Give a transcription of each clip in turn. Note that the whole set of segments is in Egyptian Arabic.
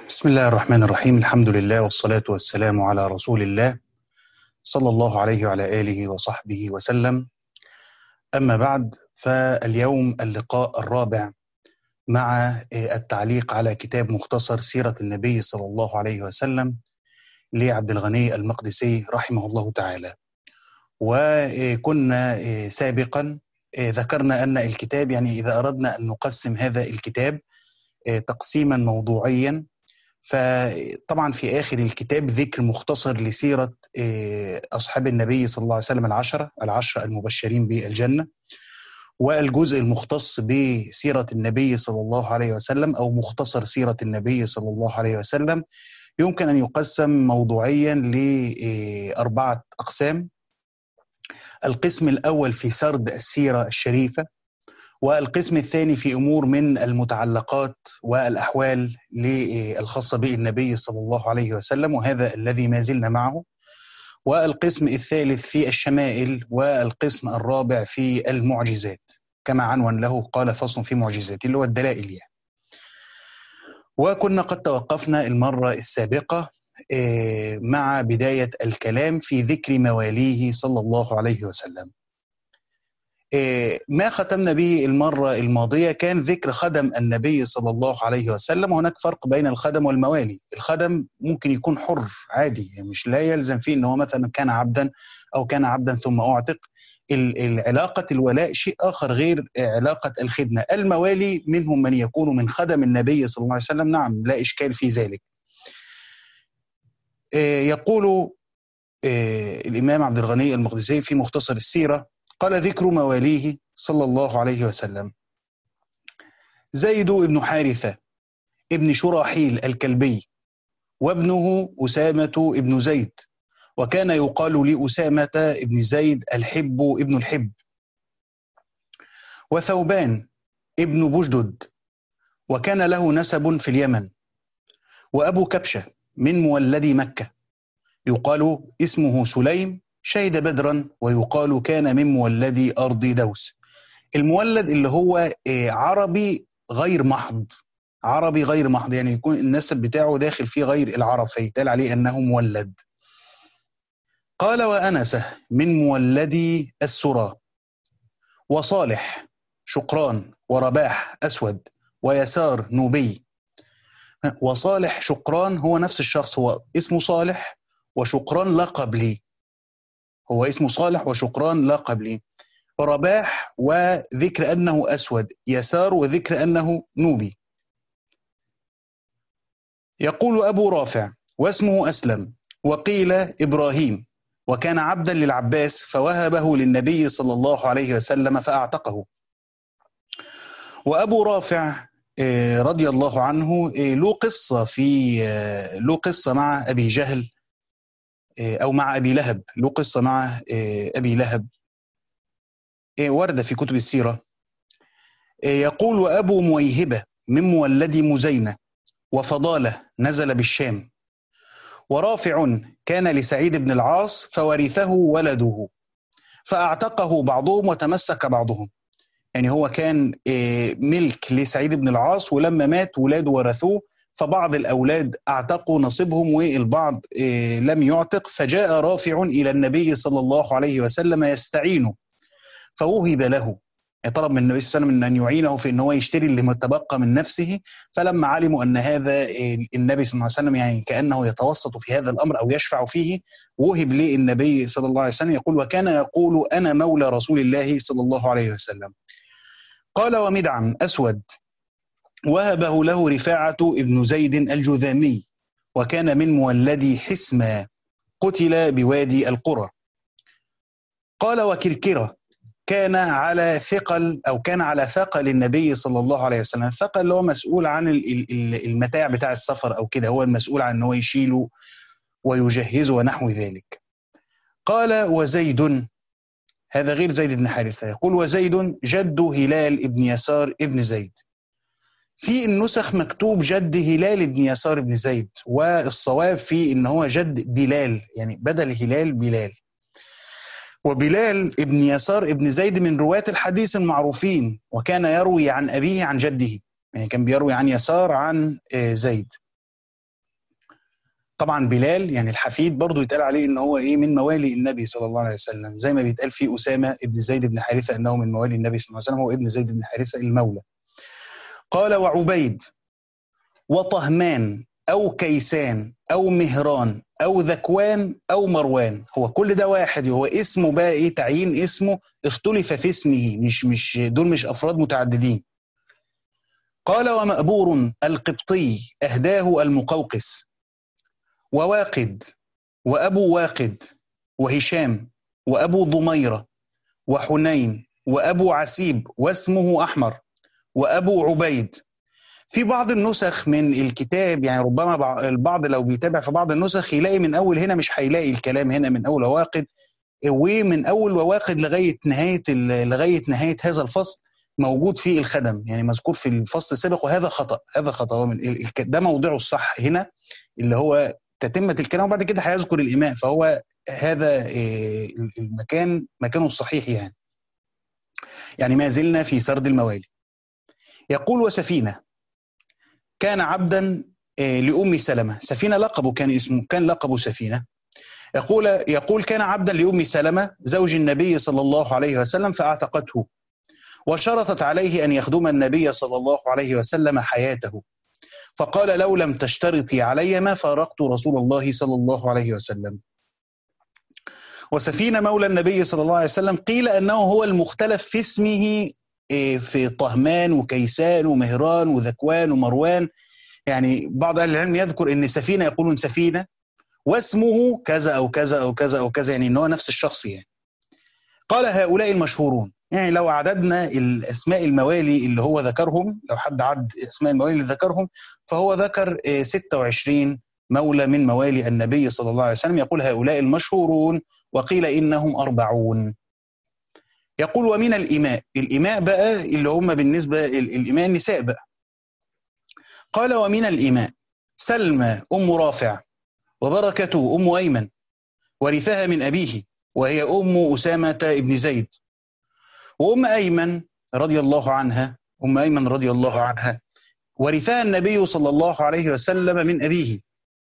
بسم الله الرحمن الرحيم الحمد لله والصلاة والسلام على رسول الله صلى الله عليه وعلى آله وصحبه وسلم أما بعد فاليوم اللقاء الرابع مع التعليق على كتاب مختصر سيرة النبي صلى الله عليه وسلم لعبد الغني المقدسي رحمه الله تعالى وكنا سابقا ذكرنا أن الكتاب يعني إذا أردنا أن نقسم هذا الكتاب تقسيما موضوعيا فطبعا في اخر الكتاب ذكر مختصر لسيره اصحاب النبي صلى الله عليه وسلم العشره العشره المبشرين بالجنه والجزء المختص بسيره النبي صلى الله عليه وسلم او مختصر سيره النبي صلى الله عليه وسلم يمكن ان يقسم موضوعيا لاربعه اقسام القسم الاول في سرد السيره الشريفه والقسم الثاني في امور من المتعلقات والاحوال الخاصه بالنبي صلى الله عليه وسلم وهذا الذي ما زلنا معه والقسم الثالث في الشمائل والقسم الرابع في المعجزات كما عنون له قال فصل في معجزات اللي هو الدلائل يعني. وكنا قد توقفنا المره السابقه مع بدايه الكلام في ذكر مواليه صلى الله عليه وسلم ما ختمنا به المرة الماضية كان ذكر خدم النبي صلى الله عليه وسلم وهناك فرق بين الخدم والموالي الخدم ممكن يكون حر عادي يعني مش لا يلزم فيه أنه مثلا كان عبدا أو كان عبدا ثم أعتق العلاقة الولاء شيء آخر غير علاقة الخدمة الموالي منهم من يكون من خدم النبي صلى الله عليه وسلم نعم لا إشكال في ذلك يقول الإمام عبد الغني المقدسي في مختصر السيرة قال ذكر مواليه صلى الله عليه وسلم زيد بن حارثة ابن شراحيل الكلبي وابنه أسامة ابن زيد وكان يقال لأسامة ابن زيد الحب ابن الحب وثوبان ابن بجدد وكان له نسب في اليمن وأبو كبشة من مولدي مكة يقال اسمه سليم شهد بدرا ويقال كان من مولدي أرض دوس المولد اللي هو عربي غير محض عربي غير محض يعني يكون النسب بتاعه داخل فيه غير العرب فيتقال عليه أنه مولد قال وأنسه من مولدي السرى وصالح شقران ورباح أسود ويسار نوبي وصالح شقران هو نفس الشخص هو اسمه صالح وشقران لقب ليه هو اسمه صالح وشقران لقب لي رباح وذكر أنه أسود يسار وذكر أنه نوبي يقول أبو رافع واسمه أسلم وقيل إبراهيم وكان عبدا للعباس فوهبه للنبي صلى الله عليه وسلم فأعتقه وأبو رافع رضي الله عنه له قصة في له قصة مع أبي جهل أو مع أبي لهب له قصة مع أبي لهب وردة في كتب السيرة يقول وأبو مويهبة من مولد مزينة وفضالة نزل بالشام ورافع كان لسعيد بن العاص فورثه ولده فأعتقه بعضهم وتمسك بعضهم يعني هو كان ملك لسعيد بن العاص ولما مات ولاده ورثوه فبعض الأولاد أعتقوا نصيبهم والبعض لم يعتق فجاء رافع إلى النبي صلى الله عليه وسلم يستعينه فوهب له طلب من النبي صلى الله عليه وسلم أن يعينه في أن هو يشتري اللي متبقى من نفسه فلما علموا أن هذا النبي صلى الله عليه وسلم يعني كأنه يتوسط في هذا الأمر أو يشفع فيه وهب للنبي صلى الله عليه وسلم يقول وكان يقول أنا مولى رسول الله صلى الله عليه وسلم قال ومدعم أسود وهبه له رفاعة ابن زيد الجذامي وكان من مولدي حسمى قتل بوادي القرى قال وكركرة كان على ثقل أو كان على ثقل النبي صلى الله عليه وسلم الثقل اللي هو مسؤول عن المتاع بتاع السفر أو كده هو المسؤول عن أنه يشيله ويجهزه ونحو ذلك قال وزيد هذا غير زيد بن حارثة يقول وزيد جد هلال ابن يسار ابن زيد في النسخ مكتوب جد هلال بن يسار بن زيد والصواب في ان هو جد بلال يعني بدل هلال بلال وبلال ابن يسار ابن زيد من رواة الحديث المعروفين وكان يروي عن أبيه عن جده يعني كان بيروي عن يسار عن زيد طبعا بلال يعني الحفيد برضه يتقال عليه ان هو ايه من موالي النبي صلى الله عليه وسلم زي ما بيتقال في اسامه ابن زيد بن حارثه انه من موالي النبي صلى الله عليه وسلم هو ابن زيد بن حارثه المولى قال وعبيد وطهمان او كيسان او مهران او ذكوان او مروان هو كل ده واحد هو اسمه بقى ايه تعيين اسمه اختلف في اسمه مش مش دول مش افراد متعددين قال ومأبور القبطي أهداه المقوقس وواقد وأبو واقد وهشام وأبو ضميرة وحنين وأبو عسيب واسمه أحمر وأبو عبيد في بعض النسخ من الكتاب يعني ربما البعض لو بيتابع في بعض النسخ يلاقي من أول هنا مش هيلاقي الكلام هنا من أول وواقد ومن أول وواقد لغاية نهاية لغاية نهاية هذا الفصل موجود في الخدم يعني مذكور في الفصل السابق وهذا خطا هذا خطا هو من ده موضعه الصح هنا اللي هو تتمه الكلام وبعد كده هيذكر الاماء فهو هذا المكان مكانه الصحيح يعني يعني ما زلنا في سرد الموالي يقول وسفينه كان عبدا لام سلمه سفينه لقبه كان اسمه كان لقبه سفينه يقول يقول كان عبدا لام سلمه زوج النبي صلى الله عليه وسلم فاعتقته وشرطت عليه ان يخدم النبي صلى الله عليه وسلم حياته فقال لو لم تشترطي علي ما فارقت رسول الله صلى الله عليه وسلم وسفينة مولى النبي صلى الله عليه وسلم قيل أنه هو المختلف في اسمه في طهمان وكيسان ومهران وذكوان ومروان يعني بعض أهل العلم يذكر أن سفينة يقولون سفينة واسمه كذا أو كذا أو كذا أو كذا يعني أنه هو نفس الشخص يعني قال هؤلاء المشهورون يعني لو عددنا الاسماء الموالي اللي هو ذكرهم لو حد عد اسماء الموالي اللي ذكرهم فهو ذكر 26 مولى من موالي النبي صلى الله عليه وسلم يقول هؤلاء المشهورون وقيل انهم أربعون يقول ومن الإماء الإماء بقى اللي هم بالنسبة الإماء النساء بقى قال ومن الإماء سلمى أم رافع وبركة أم أيمن ورثها من أبيه وهي أم أسامة ابن زيد وأم أيمن رضي الله عنها أم أيمن رضي الله عنها ورثها النبي صلى الله عليه وسلم من أبيه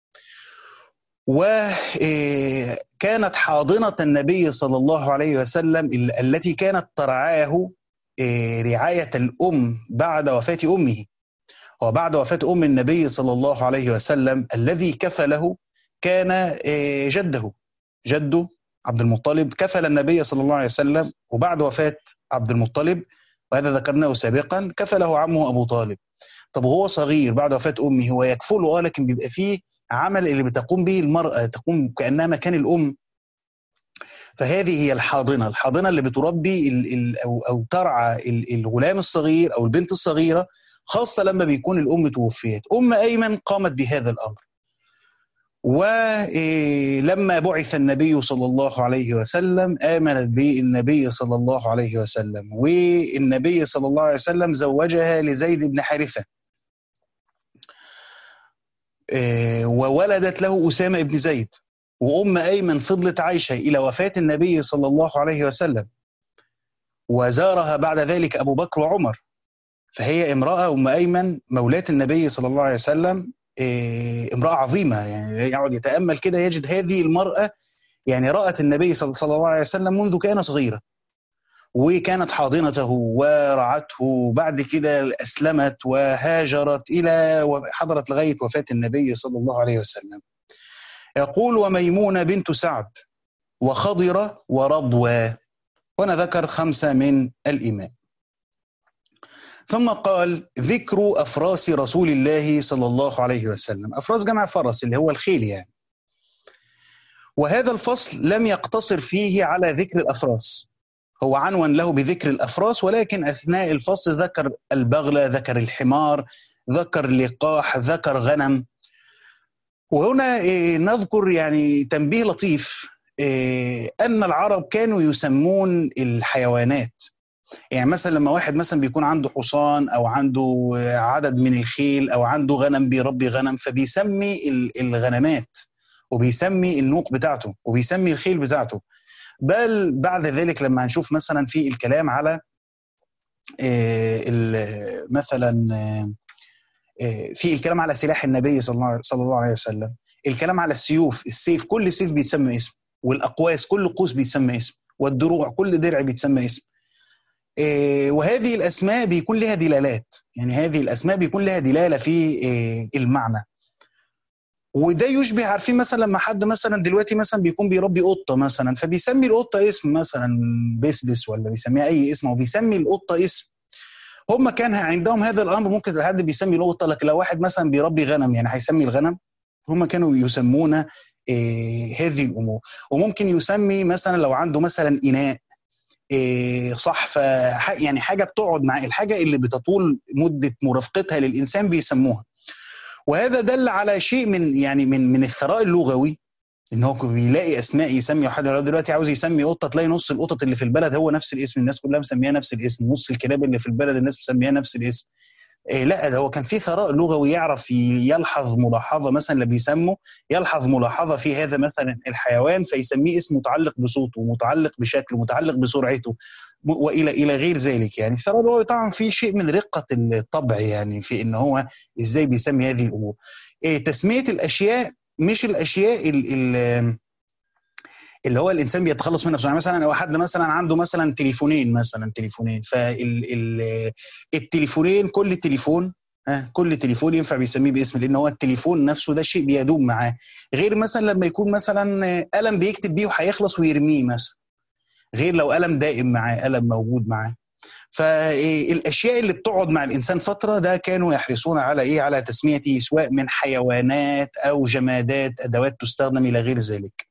وكانت حاضنة النبي صلى الله عليه وسلم التي كانت ترعاه رعاية الأم بعد وفاة أمه وبعد وفاة أم النبي صلى الله عليه وسلم الذي كفله كان جده جده عبد المطلب كفل النبي صلى الله عليه وسلم وبعد وفاة عبد المطلب وهذا ذكرناه سابقا كفله عمه أبو طالب طب وهو صغير بعد وفاة أمه هو يكفله اه لكن بيبقى فيه عمل اللي بتقوم به المرأة تقوم كأنها مكان الأم فهذه هي الحاضنة الحاضنة اللي بتربي ال ال أو, أو ترعى ال الغلام الصغير أو البنت الصغيرة خاصة لما بيكون الأم توفيت أم أيمن قامت بهذا الأمر ولما بعث النبي صلى الله عليه وسلم آمنت بالنبي صلى الله عليه وسلم والنبي صلى الله عليه وسلم زوجها لزيد بن حارثة وولدت له أسامة بن زيد وأم أيمن فضلت عايشة إلى وفاة النبي صلى الله عليه وسلم وزارها بعد ذلك أبو بكر وعمر فهي امرأة أم أيمن مولاة النبي صلى الله عليه وسلم امرأة عظيمة يعني يقعد يتأمل كده يجد هذه المرأة يعني رأت النبي صلى الله عليه وسلم منذ كان صغيرا وكانت حاضنته ورعته بعد كده أسلمت وهاجرت إلى حضرت لغاية وفاة النبي صلى الله عليه وسلم يقول وميمونة بنت سعد وخضرة ورضوى وأنا ذكر خمسة من الإمام ثم قال ذكر أفراس رسول الله صلى الله عليه وسلم أفراس جمع فرس اللي هو الخيل يعني وهذا الفصل لم يقتصر فيه على ذكر الأفراس هو عنون له بذكر الأفراس ولكن أثناء الفصل ذكر البغلة ذكر الحمار ذكر لقاح ذكر غنم وهنا نذكر يعني تنبيه لطيف أن العرب كانوا يسمون الحيوانات يعني مثلا لما واحد مثلا بيكون عنده حصان او عنده عدد من الخيل او عنده غنم بيربي غنم فبيسمي الغنمات وبيسمي النوق بتاعته وبيسمي الخيل بتاعته بل بعد ذلك لما هنشوف مثلا في الكلام على مثلا في الكلام على سلاح النبي صلى الله عليه وسلم الكلام على السيوف السيف كل سيف بيتسمى اسم والاقواس كل قوس بيتسمى اسم والدروع كل درع بيتسمى اسم إيه وهذه الاسماء بيكون لها دلالات يعني هذه الاسماء بيكون لها دلاله في إيه المعنى وده يشبه عارفين مثلا لما حد مثلا دلوقتي مثلا بيكون بيربي قطه مثلا فبيسمي القطه اسم مثلا بسبس ولا بيسميها اي اسم وبيسمي القطه اسم هم كان عندهم هذا الامر ممكن حد بيسمي القطه لكن لو واحد مثلا بيربي غنم يعني هيسمي الغنم هم كانوا يسمون إيه هذه الامور وممكن يسمي مثلا لو عنده مثلا اناء إيه صحفه يعني حاجه بتقعد مع الحاجه اللي بتطول مده مرافقتها للانسان بيسموها وهذا دل على شيء من يعني من من الثراء اللغوي ان هو بيلاقي اسماء يسمي حد دلوقتي عاوز يسمي قطه تلاقي نص القطط اللي في البلد هو نفس الاسم الناس كلها مسميها نفس الاسم نص الكلاب اللي في البلد الناس مسميها نفس الاسم إيه لا ده هو كان في ثراء لغوي يعرف يلحظ ملاحظه مثلا اللي بيسمه يلحظ ملاحظه في هذا مثلا الحيوان فيسميه اسم متعلق بصوته متعلق بشكله متعلق بسرعته والى الى غير ذلك يعني الثراء اللغوي طبعا في شيء من رقه الطبع يعني في ان هو ازاي بيسمي هذه الامور إيه تسميه الاشياء مش الاشياء ال اللي هو الانسان بيتخلص منها يعني مثلا لو حد مثلا عنده مثلا تليفونين مثلا تليفونين فالتليفونين كل تليفون آه كل تليفون ينفع بيسميه باسم لان هو التليفون نفسه ده شيء بيدوم معاه غير مثلا لما يكون مثلا قلم بيكتب بيه وهيخلص ويرميه مثلا غير لو قلم دائم معاه قلم موجود معاه فالاشياء اللي بتقعد مع الانسان فتره ده كانوا يحرصون على ايه على تسميته سواء من حيوانات او جمادات ادوات تستخدم الى غير ذلك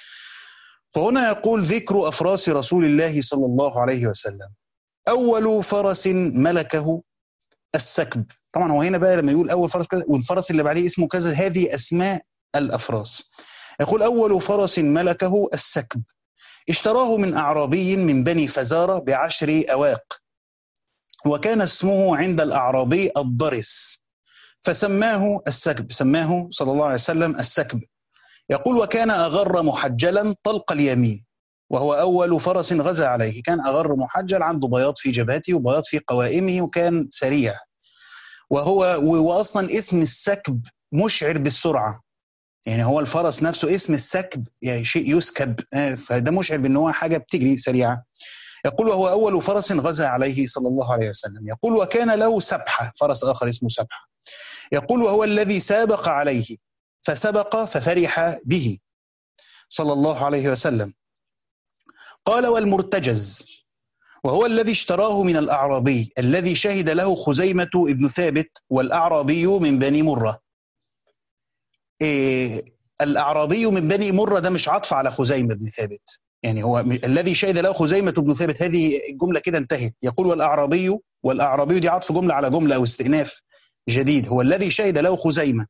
فهنا يقول ذكر افراس رسول الله صلى الله عليه وسلم اول فرس ملكه السكب طبعا هو هنا بقى لما يقول اول فرس كذا والفرس اللي بعديه اسمه كذا هذه اسماء الافراس يقول اول فرس ملكه السكب اشتراه من اعرابي من بني فزاره بعشر اواق وكان اسمه عند الاعرابي الضرس فسماه السكب سماه صلى الله عليه وسلم السكب يقول وكان أغر محجلا طلق اليمين وهو أول فرس غزا عليه كان أغر محجل عنده بياض في جبهته وبياض في قوائمه وكان سريع وهو وأصلا اسم السكب مشعر بالسرعة يعني هو الفرس نفسه اسم السكب يعني شيء يسكب فده مشعر بأنه هو حاجة بتجري سريعة يقول وهو أول فرس غزا عليه صلى الله عليه وسلم يقول وكان له سبحة فرس آخر اسمه سبحة يقول وهو الذي سابق عليه فسبق ففرح به صلى الله عليه وسلم قال والمرتجز وهو الذي اشتراه من الأعرابي الذي شهد له خزيمة ابن ثابت والأعرابي من بني مرة إيه الأعرابي من بني مرة ده مش عطف على خزيمة بن ثابت يعني هو الذي شهد له خزيمة بن ثابت هذه الجملة كده انتهت يقول والأعرابي والأعرابي دي عطف جملة على جملة أو استئناف جديد هو الذي شهد له خزيمة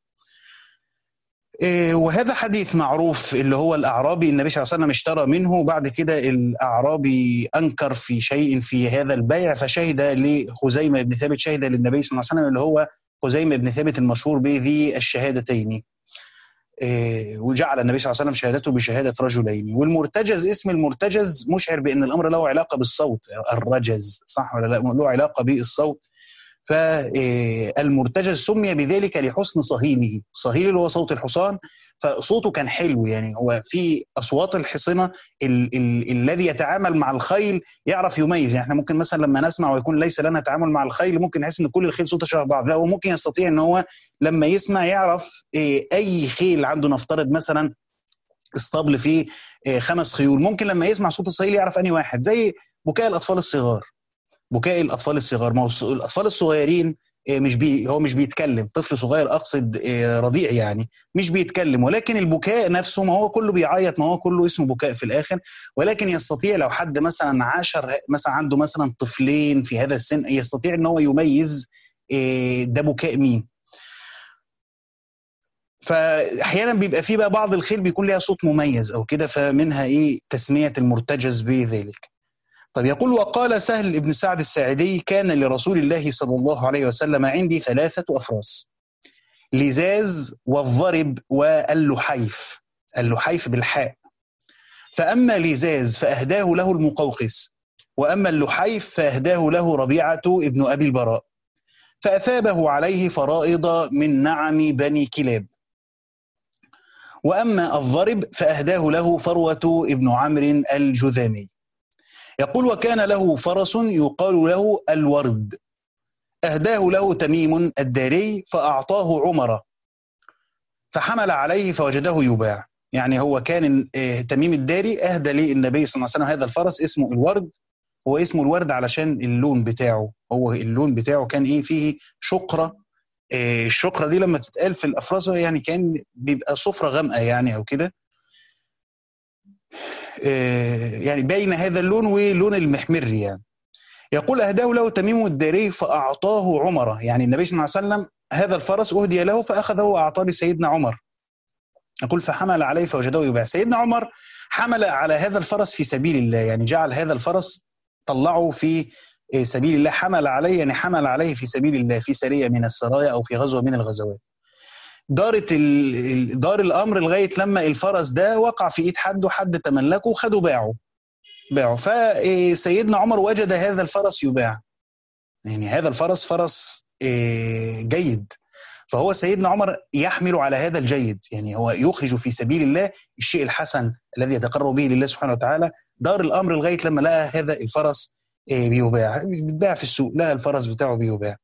وهذا حديث معروف اللي هو الاعرابي النبي صلى الله عليه وسلم اشترى منه وبعد كده الاعرابي انكر في شيء في هذا البيع فشهد لخزيمه بن ثابت شهد للنبي صلى الله عليه وسلم اللي هو خزيمه بن ثابت المشهور بذي الشهادتين وجعل النبي صلى الله عليه وسلم شهادته بشهاده رجلين والمرتجز اسم المرتجز مشعر بان الامر له علاقه بالصوت الرجز صح ولا لا له علاقه بالصوت فالمرتجز سمي بذلك لحسن صهيله صهيل اللي هو صوت الحصان فصوته كان حلو يعني هو في اصوات الحصنه ال- ال- الذي يتعامل مع الخيل يعرف يميز يعني احنا ممكن مثلا لما نسمع ويكون ليس لنا تعامل مع الخيل ممكن نحس ان كل الخيل صوتها شبه بعض لا هو ممكن يستطيع ان هو لما يسمع يعرف اي خيل عنده نفترض مثلا اسطبل فيه خمس خيول ممكن لما يسمع صوت الصهيل يعرف انهي واحد زي بكاء الاطفال الصغار بكاء الاطفال الصغار ما هو الاطفال الصغيرين مش بي هو مش بيتكلم طفل صغير اقصد رضيع يعني مش بيتكلم ولكن البكاء نفسه ما هو كله بيعيط ما هو كله اسمه بكاء في الاخر ولكن يستطيع لو حد مثلا عاشر مثلا عنده مثلا طفلين في هذا السن يستطيع ان هو يميز ده بكاء مين فاحيانا بيبقى في بقى بعض الخيل بيكون ليها صوت مميز او كده فمنها ايه تسميه المرتجز بذلك طب يقول وقال سهل بن سعد الساعدي كان لرسول الله صلى الله عليه وسلم عندي ثلاثة أفراس لزاز والضرب واللحيف اللحيف بالحاء فأما لزاز فأهداه له المقوقس وأما اللحيف فأهداه له ربيعة ابن أبي البراء فأثابه عليه فرائض من نعم بني كلاب وأما الضرب فأهداه له فروة ابن عمرو الجذامي يقول وكان له فرس يقال له الورد أهداه له تميم الداري فأعطاه عمر فحمل عليه فوجده يباع يعني هو كان آه، تميم الداري أهدى للنبي صلى الله عليه وسلم هذا الفرس اسمه الورد هو اسمه الورد علشان اللون بتاعه هو اللون بتاعه كان ايه فيه شقرة آه، الشقرة دي لما بتتقال في الأفراس يعني كان بيبقى صفرة غامقة يعني أو كده آه، يعني بين هذا اللون ولون المحمر يعني يقول أهداه له تميم الداري فأعطاه عمر يعني النبي صلى الله عليه وسلم هذا الفرس أهدي له فأخذه وأعطاه لسيدنا عمر يقول فحمل عليه فوجده يباع سيدنا عمر حمل على هذا الفرس في سبيل الله يعني جعل هذا الفرس طلعه في سبيل الله حمل عليه يعني حمل عليه في سبيل الله في سرية من السرايا أو في غزوة من الغزوات دارت دار الامر لغايه لما الفرس ده وقع في ايد حد وحد تملكه وخده باعه باعه فسيدنا عمر وجد هذا الفرس يباع يعني هذا الفرس فرس إيه، جيد فهو سيدنا عمر يحمل على هذا الجيد يعني هو يخرج في سبيل الله الشيء الحسن الذي يتقرب به لله سبحانه وتعالى دار الامر لغايه لما لقى هذا الفرس إيه، بيباع بيتباع في السوق لقى الفرس بتاعه بيباع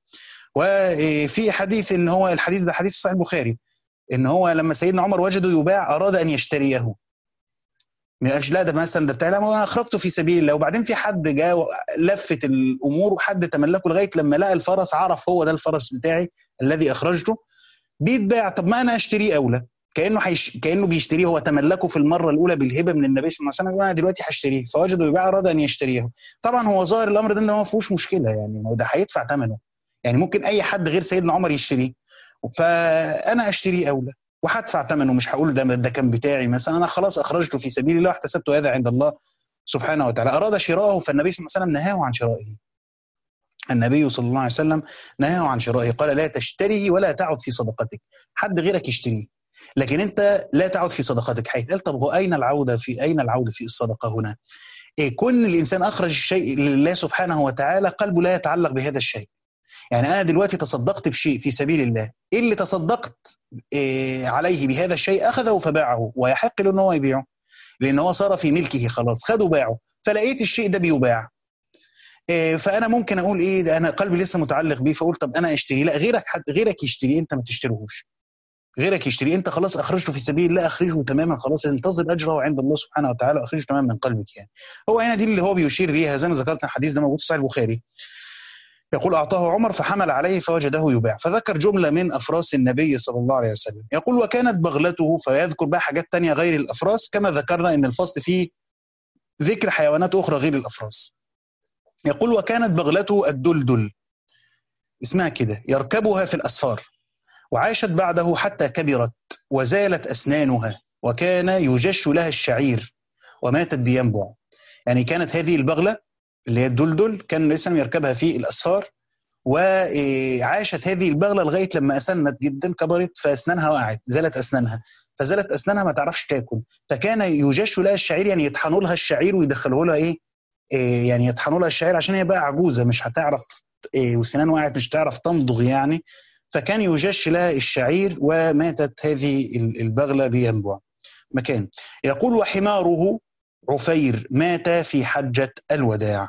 وفي حديث ان هو الحديث ده حديث في صحيح البخاري ان هو لما سيدنا عمر وجده يباع اراد ان يشتريه ما قالش لا ده مثلا ده بتاع لا ما اخرجته في سبيل الله وبعدين في حد جاء لفت الامور وحد تملكه لغايه لما لقى الفرس عرف هو ده الفرس بتاعي الذي اخرجته بيتباع طب ما انا اشتريه اولى كانه حيش... كانه بيشتريه هو تملكه في المره الاولى بالهبه من النبي صلى الله عليه وسلم انا دلوقتي هشتريه فوجده يباع اراد ان يشتريه طبعا هو ظاهر الامر ده ان هو ما فيهوش مشكله يعني ده هيدفع ثمنه يعني ممكن اي حد غير سيدنا عمر يشتريه فانا اشتريه اولى وهدفع ثمنه مش هقول ده ده كان بتاعي مثلا انا خلاص اخرجته في سبيل الله واحتسبت هذا عند الله سبحانه وتعالى اراد شراءه فالنبي صلى الله عليه وسلم نهاه عن شرائه النبي صلى الله عليه وسلم نهاه عن شرائه قال لا تشتريه ولا تعد في صدقتك حد غيرك يشتريه لكن انت لا تعد في صدقتك هيتقال طب هو اين العوده في اين العوده في الصدقه هنا؟ إيه كون الانسان اخرج الشيء لله سبحانه وتعالى قلبه لا يتعلق بهذا الشيء يعني انا دلوقتي تصدقت بشيء في سبيل الله ايه اللي تصدقت إيه عليه بهذا الشيء اخذه فباعه ويحق له ان هو يبيعه لان هو صار في ملكه خلاص خده باعه فلقيت الشيء ده بيباع إيه فانا ممكن اقول ايه ده انا قلبي لسه متعلق بيه فاقول طب انا اشتري لا غيرك حد غيرك يشتري انت ما تشتريهوش غيرك يشتري انت خلاص اخرجته في سبيل الله اخرجه تماما خلاص انتظر اجره عند الله سبحانه وتعالى واخرجه تماما من قلبك يعني هو هنا دي اللي هو بيشير ليها زي ما ذكرت الحديث ده موجود في صحيح البخاري يقول أعطاه عمر فحمل عليه فوجده يباع فذكر جملة من أفراس النبي صلى الله عليه وسلم يقول وكانت بغلته فيذكر بقى حاجات تانية غير الأفراس كما ذكرنا أن الفصل فيه ذكر حيوانات أخرى غير الأفراس يقول وكانت بغلته الدلدل اسمها كده يركبها في الأسفار وعاشت بعده حتى كبرت وزالت أسنانها وكان يجش لها الشعير وماتت بينبع يعني كانت هذه البغلة اللي هي الدلدل كان النبي صلى يركبها في الاسفار وعاشت هذه البغله لغايه لما اسنت جدا كبرت فاسنانها وقعت زالت اسنانها فزالت اسنانها ما تعرفش تاكل فكان يجش لها الشعير يعني يطحنوا لها الشعير ويدخلوا لها ايه, إيه يعني يطحنوا لها الشعير عشان هي بقى عجوزه مش هتعرف إيه وسنان وقعت مش هتعرف تمضغ يعني فكان يجش لها الشعير وماتت هذه البغله بينبع مكان يقول وحماره عفير مات في حجة الوداع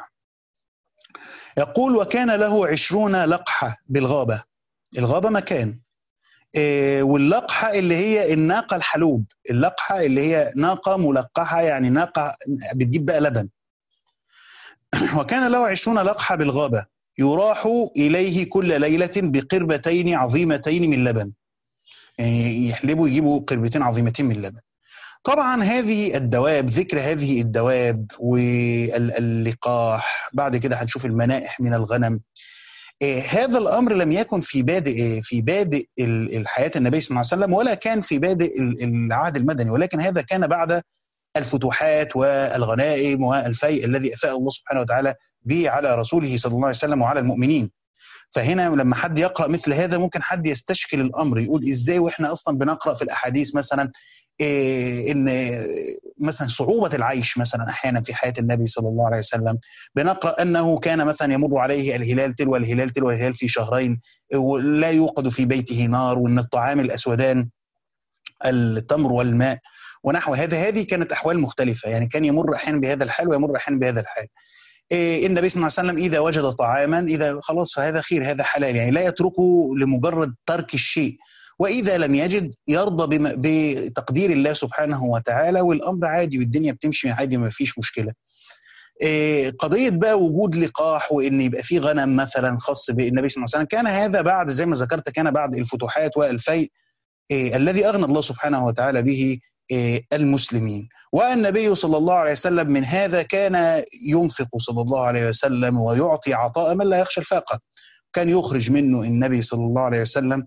يقول وكان له عشرون لقحة بالغابة الغابة مكان إيه واللقحة اللي هي الناقة الحلوب اللقحة اللي هي ناقة ملقحة يعني ناقة بتجيب بقى لبن وكان له عشرون لقحة بالغابة يراح إليه كل ليلة بقربتين عظيمتين من لبن يعني يحلبوا يجيبوا قربتين عظيمتين من لبن طبعا هذه الدواب ذكر هذه الدواب واللقاح بعد كده هنشوف المنائح من الغنم إيه هذا الامر لم يكن في بادئ في بادئ الحياه النبي صلى الله عليه وسلم ولا كان في بادئ العهد المدني ولكن هذا كان بعد الفتوحات والغنائم والفيء الذي افاء الله سبحانه وتعالى به على رسوله صلى الله عليه وسلم وعلى المؤمنين فهنا لما حد يقرا مثل هذا ممكن حد يستشكل الامر يقول ازاي واحنا اصلا بنقرا في الاحاديث مثلا إيه ان مثلا صعوبه العيش مثلا احيانا في حياه النبي صلى الله عليه وسلم بنقرا انه كان مثلا يمر عليه الهلال تلو الهلال تلو الهلال في شهرين ولا يوقد في بيته نار وان الطعام الاسودان التمر والماء ونحو هذا هذه كانت احوال مختلفه يعني كان يمر احيانا بهذا الحال ويمر احيانا بهذا الحال إيه النبي صلى الله عليه وسلم اذا وجد طعاما اذا خلاص فهذا خير هذا حلال يعني لا يتركه لمجرد ترك الشيء واذا لم يجد يرضى بتقدير الله سبحانه وتعالى والامر عادي والدنيا بتمشي عادي ما فيش مشكله إيه قضيه بقى وجود لقاح وان يبقى في غنم مثلا خاص بالنبي صلى الله عليه وسلم كان هذا بعد زي ما ذكرت كان بعد الفتوحات والفيء إيه الذي اغنى الله سبحانه وتعالى به المسلمين والنبي صلى الله عليه وسلم من هذا كان ينفق صلى الله عليه وسلم ويعطي عطاء من لا يخشى الفاقة كان يخرج منه النبي صلى الله عليه وسلم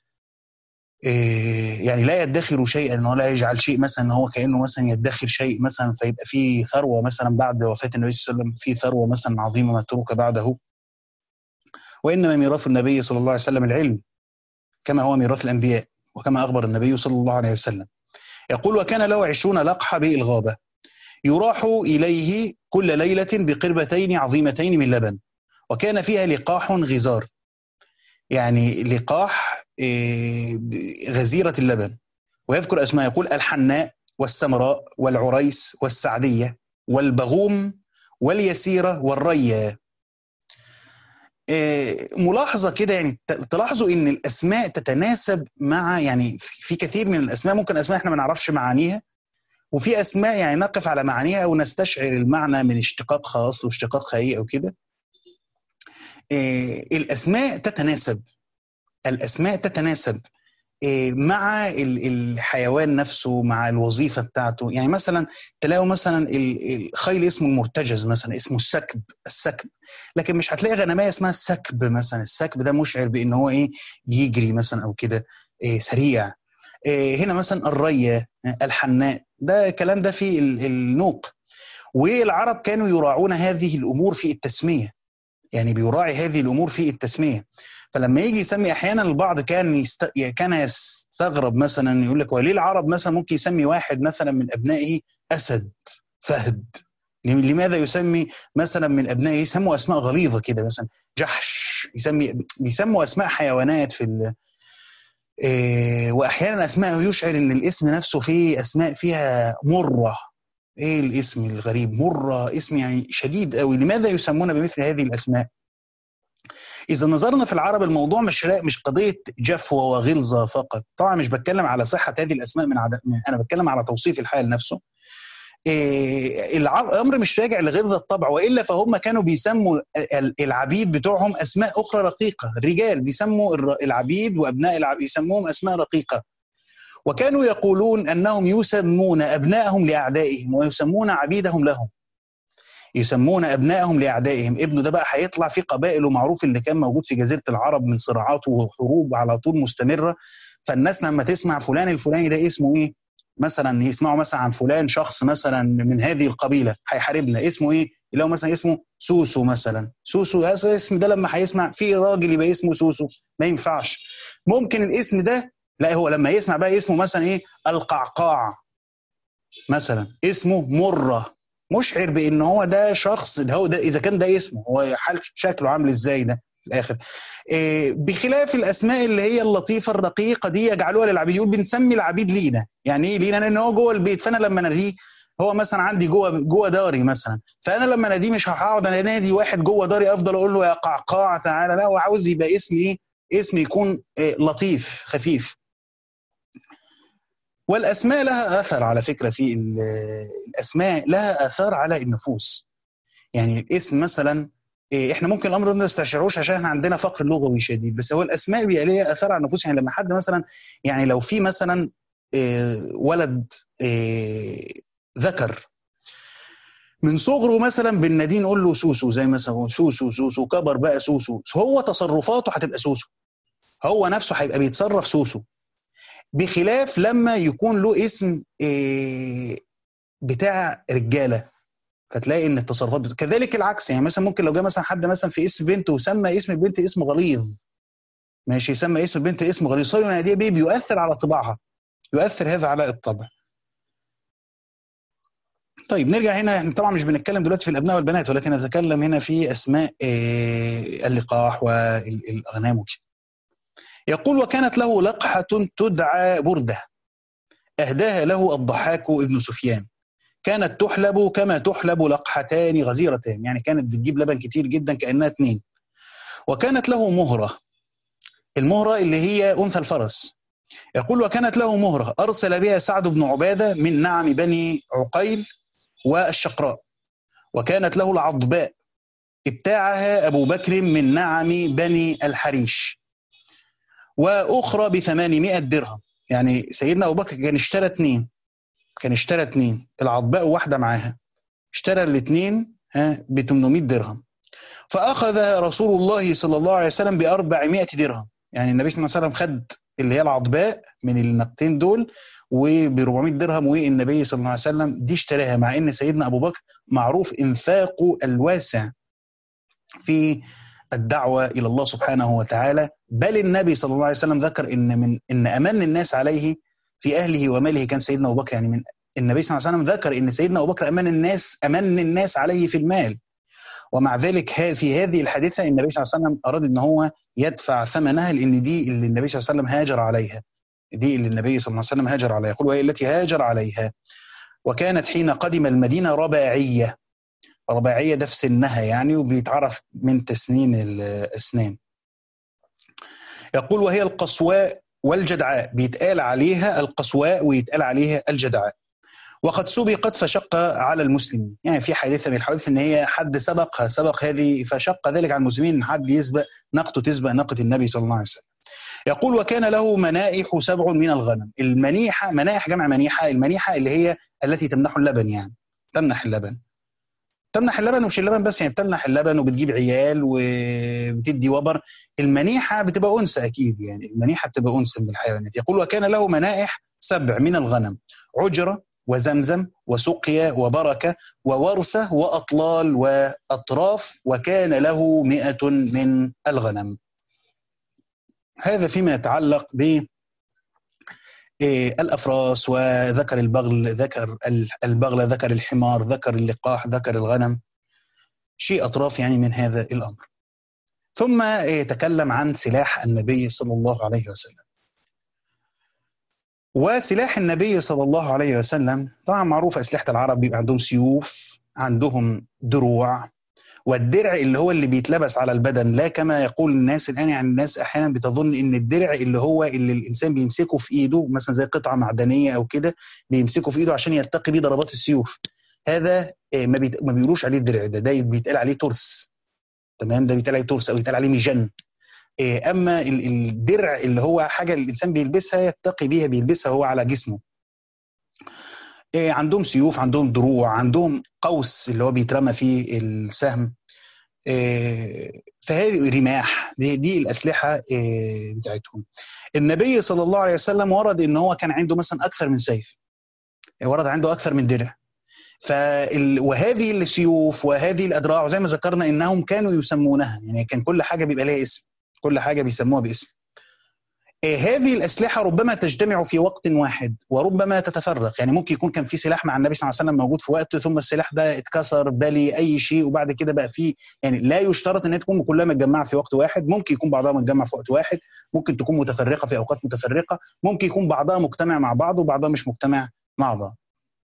يعني لا يدخر شيئا ولا يجعل شيء مثلا هو كانه مثلا يدخر شيء مثلا فيبقى في ثروه مثلا بعد وفاه النبي صلى الله عليه وسلم في ثروه مثلا عظيمه متروكه بعده وانما ميراث النبي صلى الله عليه وسلم العلم كما هو ميراث الانبياء وكما اخبر النبي صلى الله عليه وسلم يقول وكان له عشرون لقحة بالغابة يراح إليه كل ليلة بقربتين عظيمتين من لبن وكان فيها لقاح غزار يعني لقاح غزيرة اللبن ويذكر أسماء يقول الحناء والسمراء والعريس والسعدية والبغوم واليسيرة والرية ملاحظة كده يعني تلاحظوا ان الاسماء تتناسب مع يعني في كثير من الاسماء ممكن اسماء احنا ما نعرفش معانيها وفي اسماء يعني نقف على معانيها ونستشعر المعنى من اشتقاق خاص واشتقاق خائي او كده الاسماء تتناسب الاسماء تتناسب مع الحيوان نفسه مع الوظيفه بتاعته يعني مثلا تلاقوا مثلا الخيل اسمه المرتجز مثلا اسمه السكب السكب لكن مش هتلاقي غنمايه اسمها السكب مثلا السكب ده مشعر بان هو ايه بيجري مثلا او كده إيه سريع إيه هنا مثلا الريه الحناء ده الكلام ده في النوق والعرب كانوا يراعون هذه الامور في التسميه يعني بيراعي هذه الامور في التسميه فلما يجي يسمي احيانا البعض كان يست... كان يستغرب مثلا يقول لك وليه العرب مثلا ممكن يسمي واحد مثلا من ابنائه اسد فهد لماذا يسمي مثلا من ابنائه يسموا اسماء غليظه كده مثلا جحش يسمي بيسموا اسماء حيوانات في ال... إيه واحيانا اسماء يشعر ان الاسم نفسه فيه اسماء فيها مره ايه الاسم الغريب مره اسم يعني شديد قوي لماذا يسمون بمثل هذه الاسماء اذا نظرنا في العرب الموضوع مش مش قضيه جفوه وغلظه فقط طبعا مش بتكلم على صحه هذه الاسماء من عدد انا بتكلم على توصيف الحال نفسه إيه الامر مش راجع لغلظه الطبع والا فهم كانوا بيسموا العبيد بتوعهم اسماء اخرى رقيقه الرجال بيسموا العبيد وابناء العبيد يسموهم اسماء رقيقه وكانوا يقولون انهم يسمون ابنائهم لاعدائهم ويسمون عبيدهم لهم يسمون ابنائهم لاعدائهم ابنه ده بقى هيطلع في قبائل ومعروف اللي كان موجود في جزيره العرب من صراعات وحروب على طول مستمره فالناس لما تسمع فلان الفلاني ده اسمه ايه مثلا يسمعوا مثلا عن فلان شخص مثلا من هذه القبيله هيحاربنا اسمه ايه لو مثلا اسمه سوسو مثلا سوسو هذا الاسم ده لما هيسمع في راجل يبقى اسمه سوسو ما ينفعش ممكن الاسم ده لا هو لما يسمع بقى اسمه مثلا ايه القعقاع مثلا اسمه مره مشعر بان هو ده شخص ده هو ده اذا كان ده اسمه هو حال شكله عامل ازاي ده في الاخر إيه بخلاف الاسماء اللي هي اللطيفه الرقيقه دي يجعلوها للعبيد يقول بنسمي العبيد لينا يعني ايه لينا لان هو جوه البيت فانا لما اناديه هو مثلا عندي جوه جوه داري مثلا فانا لما اناديه مش هقعد انادي واحد جوه داري افضل اقول له يا قعقاع تعالى لا هو عاوز يبقى اسمي ايه اسم يكون إيه لطيف خفيف والاسماء لها اثر على فكره في الاسماء لها اثار على النفوس يعني الاسم مثلا احنا ممكن الامر ده ما نستشعروش عشان احنا عندنا فقر لغوي شديد بس هو الاسماء بيبقى ليها اثار على النفوس يعني لما حد مثلا يعني لو في مثلا ولد ذكر من صغره مثلا بالنادين نقول له سوسو زي مثلا سوسو سوسو كبر بقى سوسو هو تصرفاته هتبقى سوسو هو نفسه هيبقى بيتصرف سوسو بخلاف لما يكون له اسم بتاع رجاله فتلاقي ان التصرفات بت... كذلك العكس يعني مثلا ممكن لو جه مثلا حد مثلا في اسم بنت وسمى اسم البنت اسم غليظ ماشي يسمى اسم البنت اسم غليظ صار يناديها بيه بيؤثر على طباعها يؤثر هذا على الطبع طيب نرجع هنا احنا طبعا مش بنتكلم دلوقتي في الابناء والبنات ولكن نتكلم هنا في اسماء اللقاح والاغنام وكده يقول وكانت له لقحه تدعى برده أهداها له الضحاك ابن سفيان كانت تحلب كما تحلب لقحتان غزيرتان يعني كانت بتجيب لبن كتير جدا كأنها اتنين وكانت له مهرة المهرة اللي هي أنثى الفرس يقول وكانت له مهرة أرسل بها سعد بن عبادة من نعم بني عقيل والشقراء وكانت له العضباء ابتاعها أبو بكر من نعم بني الحريش وأخرى بثمانمائة درهم يعني سيدنا أبو بكر كان اشترى اثنين كان اشترى اثنين العضباء وواحدة معاها اشترى الاثنين ب 800 درهم فأخذ رسول الله صلى الله عليه وسلم ب 400 درهم يعني النبي صلى الله عليه وسلم خد اللي هي العضباء من النقطين دول وب 400 درهم والنبي صلى الله عليه وسلم دي اشتراها مع ان سيدنا ابو بكر معروف انفاقه الواسع في الدعوه الى الله سبحانه وتعالى بل النبي صلى الله عليه وسلم ذكر ان من ان امن الناس عليه في اهله وماله كان سيدنا ابو بكر يعني من النبي صلى الله عليه وسلم ذكر ان سيدنا ابو بكر امان الناس امن الناس عليه في المال ومع ذلك في هذه الحادثه النبي صلى الله عليه وسلم اراد ان هو يدفع ثمنها لان دي اللي النبي صلى الله عليه وسلم هاجر عليها دي اللي النبي صلى الله عليه وسلم هاجر عليها يقول وهي التي هاجر عليها وكانت حين قدم المدينه رباعيه رباعيه ده في سنها يعني وبيتعرف من تسنين الاسنان يقول وهي القصواء والجدعاء بيتقال عليها القصواء ويتقال عليها الجدعاء وقد سبقت فشق على المسلمين يعني في حادثه من الحوادث ان هي حد سبقها سبق هذه فشق ذلك على المسلمين ان حد يسبق ناقته تسبق ناقه النبي صلى الله عليه وسلم يقول وكان له منائح سبع من الغنم المنيحه منائح جمع منيحه المنيحه اللي هي التي تمنح اللبن يعني تمنح اللبن تمنح اللبن ومش اللبن بس يعني بتمنح اللبن وبتجيب عيال وبتدي وبر المنيحه بتبقى انثى اكيد يعني المنيحه بتبقى انثى من الحيوانات يقول وكان له منائح سبع من الغنم عجره وزمزم وسقيا وبركة وورثة وأطلال وأطراف وكان له مئة من الغنم هذا فيما يتعلق ب الافراس وذكر البغل ذكر البغل ذكر الحمار ذكر اللقاح ذكر الغنم شيء اطراف يعني من هذا الامر ثم تكلم عن سلاح النبي صلى الله عليه وسلم وسلاح النبي صلى الله عليه وسلم طبعا معروف اسلحه العرب بيبقى عندهم سيوف عندهم دروع والدرع اللي هو اللي بيتلبس على البدن لا كما يقول الناس الان يعني الناس احيانا بتظن ان الدرع اللي هو اللي الانسان بيمسكه في ايده مثلا زي قطعه معدنيه او كده بيمسكه في ايده عشان يتقي بيه ضربات السيوف هذا ما بيت... ما بيقولوش عليه الدرع ده ده بيتقال عليه ترس تمام ده بيتقال عليه ترس او يتقال عليه ميجن اما الدرع اللي هو حاجه الانسان بيلبسها يتقي بيها بيلبسها هو على جسمه عندهم سيوف عندهم دروع عندهم قوس اللي هو بيترمى فيه السهم فهذه رماح دي, دي الاسلحه بتاعتهم النبي صلى الله عليه وسلم ورد ان هو كان عنده مثلا اكثر من سيف ورد عنده اكثر من درع فال... وهذه السيوف وهذه الادراع وزي ما ذكرنا انهم كانوا يسمونها يعني كان كل حاجه بيبقى لها اسم كل حاجه بيسموها باسم هذه الاسلحه ربما تجتمع في وقت واحد وربما تتفرق يعني ممكن يكون كان في سلاح مع النبي صلى الله عليه وسلم موجود في وقت ثم السلاح ده اتكسر بلي اي شيء وبعد كده بقى فيه يعني لا يشترط ان هي تكون كلها متجمعه في وقت واحد ممكن يكون بعضها متجمع في وقت واحد ممكن تكون متفرقه في اوقات متفرقه ممكن يكون بعضها مجتمع مع بعض وبعضها مش مجتمع مع بعض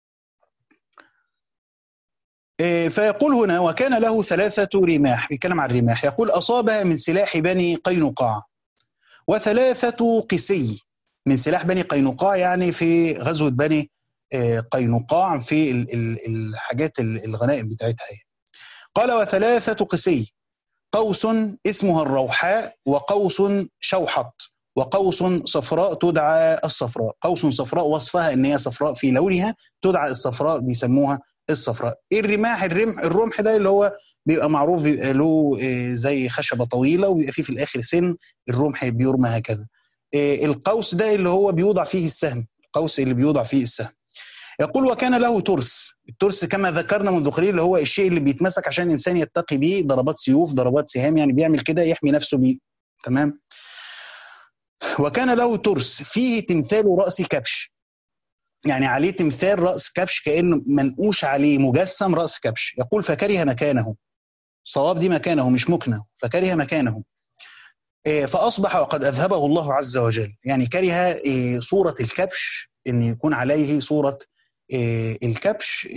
فيقول هنا وكان له ثلاثة رماح بيتكلم عن الرماح يقول أصابها من سلاح بني قينقاع وثلاثة قسي من سلاح بني قينقاع يعني في غزوة بني قينقاع في الحاجات الغنائم بتاعتها قال وثلاثة قسي قوس اسمها الروحاء وقوس شوحط وقوس صفراء تدعى الصفراء قوس صفراء وصفها ان هي صفراء في لونها تدعى الصفراء بيسموها الصفراء الرماح الرمح الرمح ده اللي هو بيبقى معروف بيبقى له زي خشبه طويله وبيبقى فيه في الاخر سن الرمح بيرمى هكذا القوس ده اللي هو بيوضع فيه السهم القوس اللي بيوضع فيه السهم يقول وكان له ترس الترس كما ذكرنا منذ قليل اللي هو الشيء اللي بيتمسك عشان الانسان يتقي بيه ضربات سيوف ضربات سهام يعني بيعمل كده يحمي نفسه بيه تمام وكان له ترس فيه تمثال راس كبش يعني عليه تمثال راس كبش كانه منقوش عليه مجسم راس كبش يقول فكره مكانه صواب دي مكانه مش مكنه فكره مكانه فاصبح وقد اذهبه الله عز وجل يعني كره صوره الكبش ان يكون عليه صوره الكبش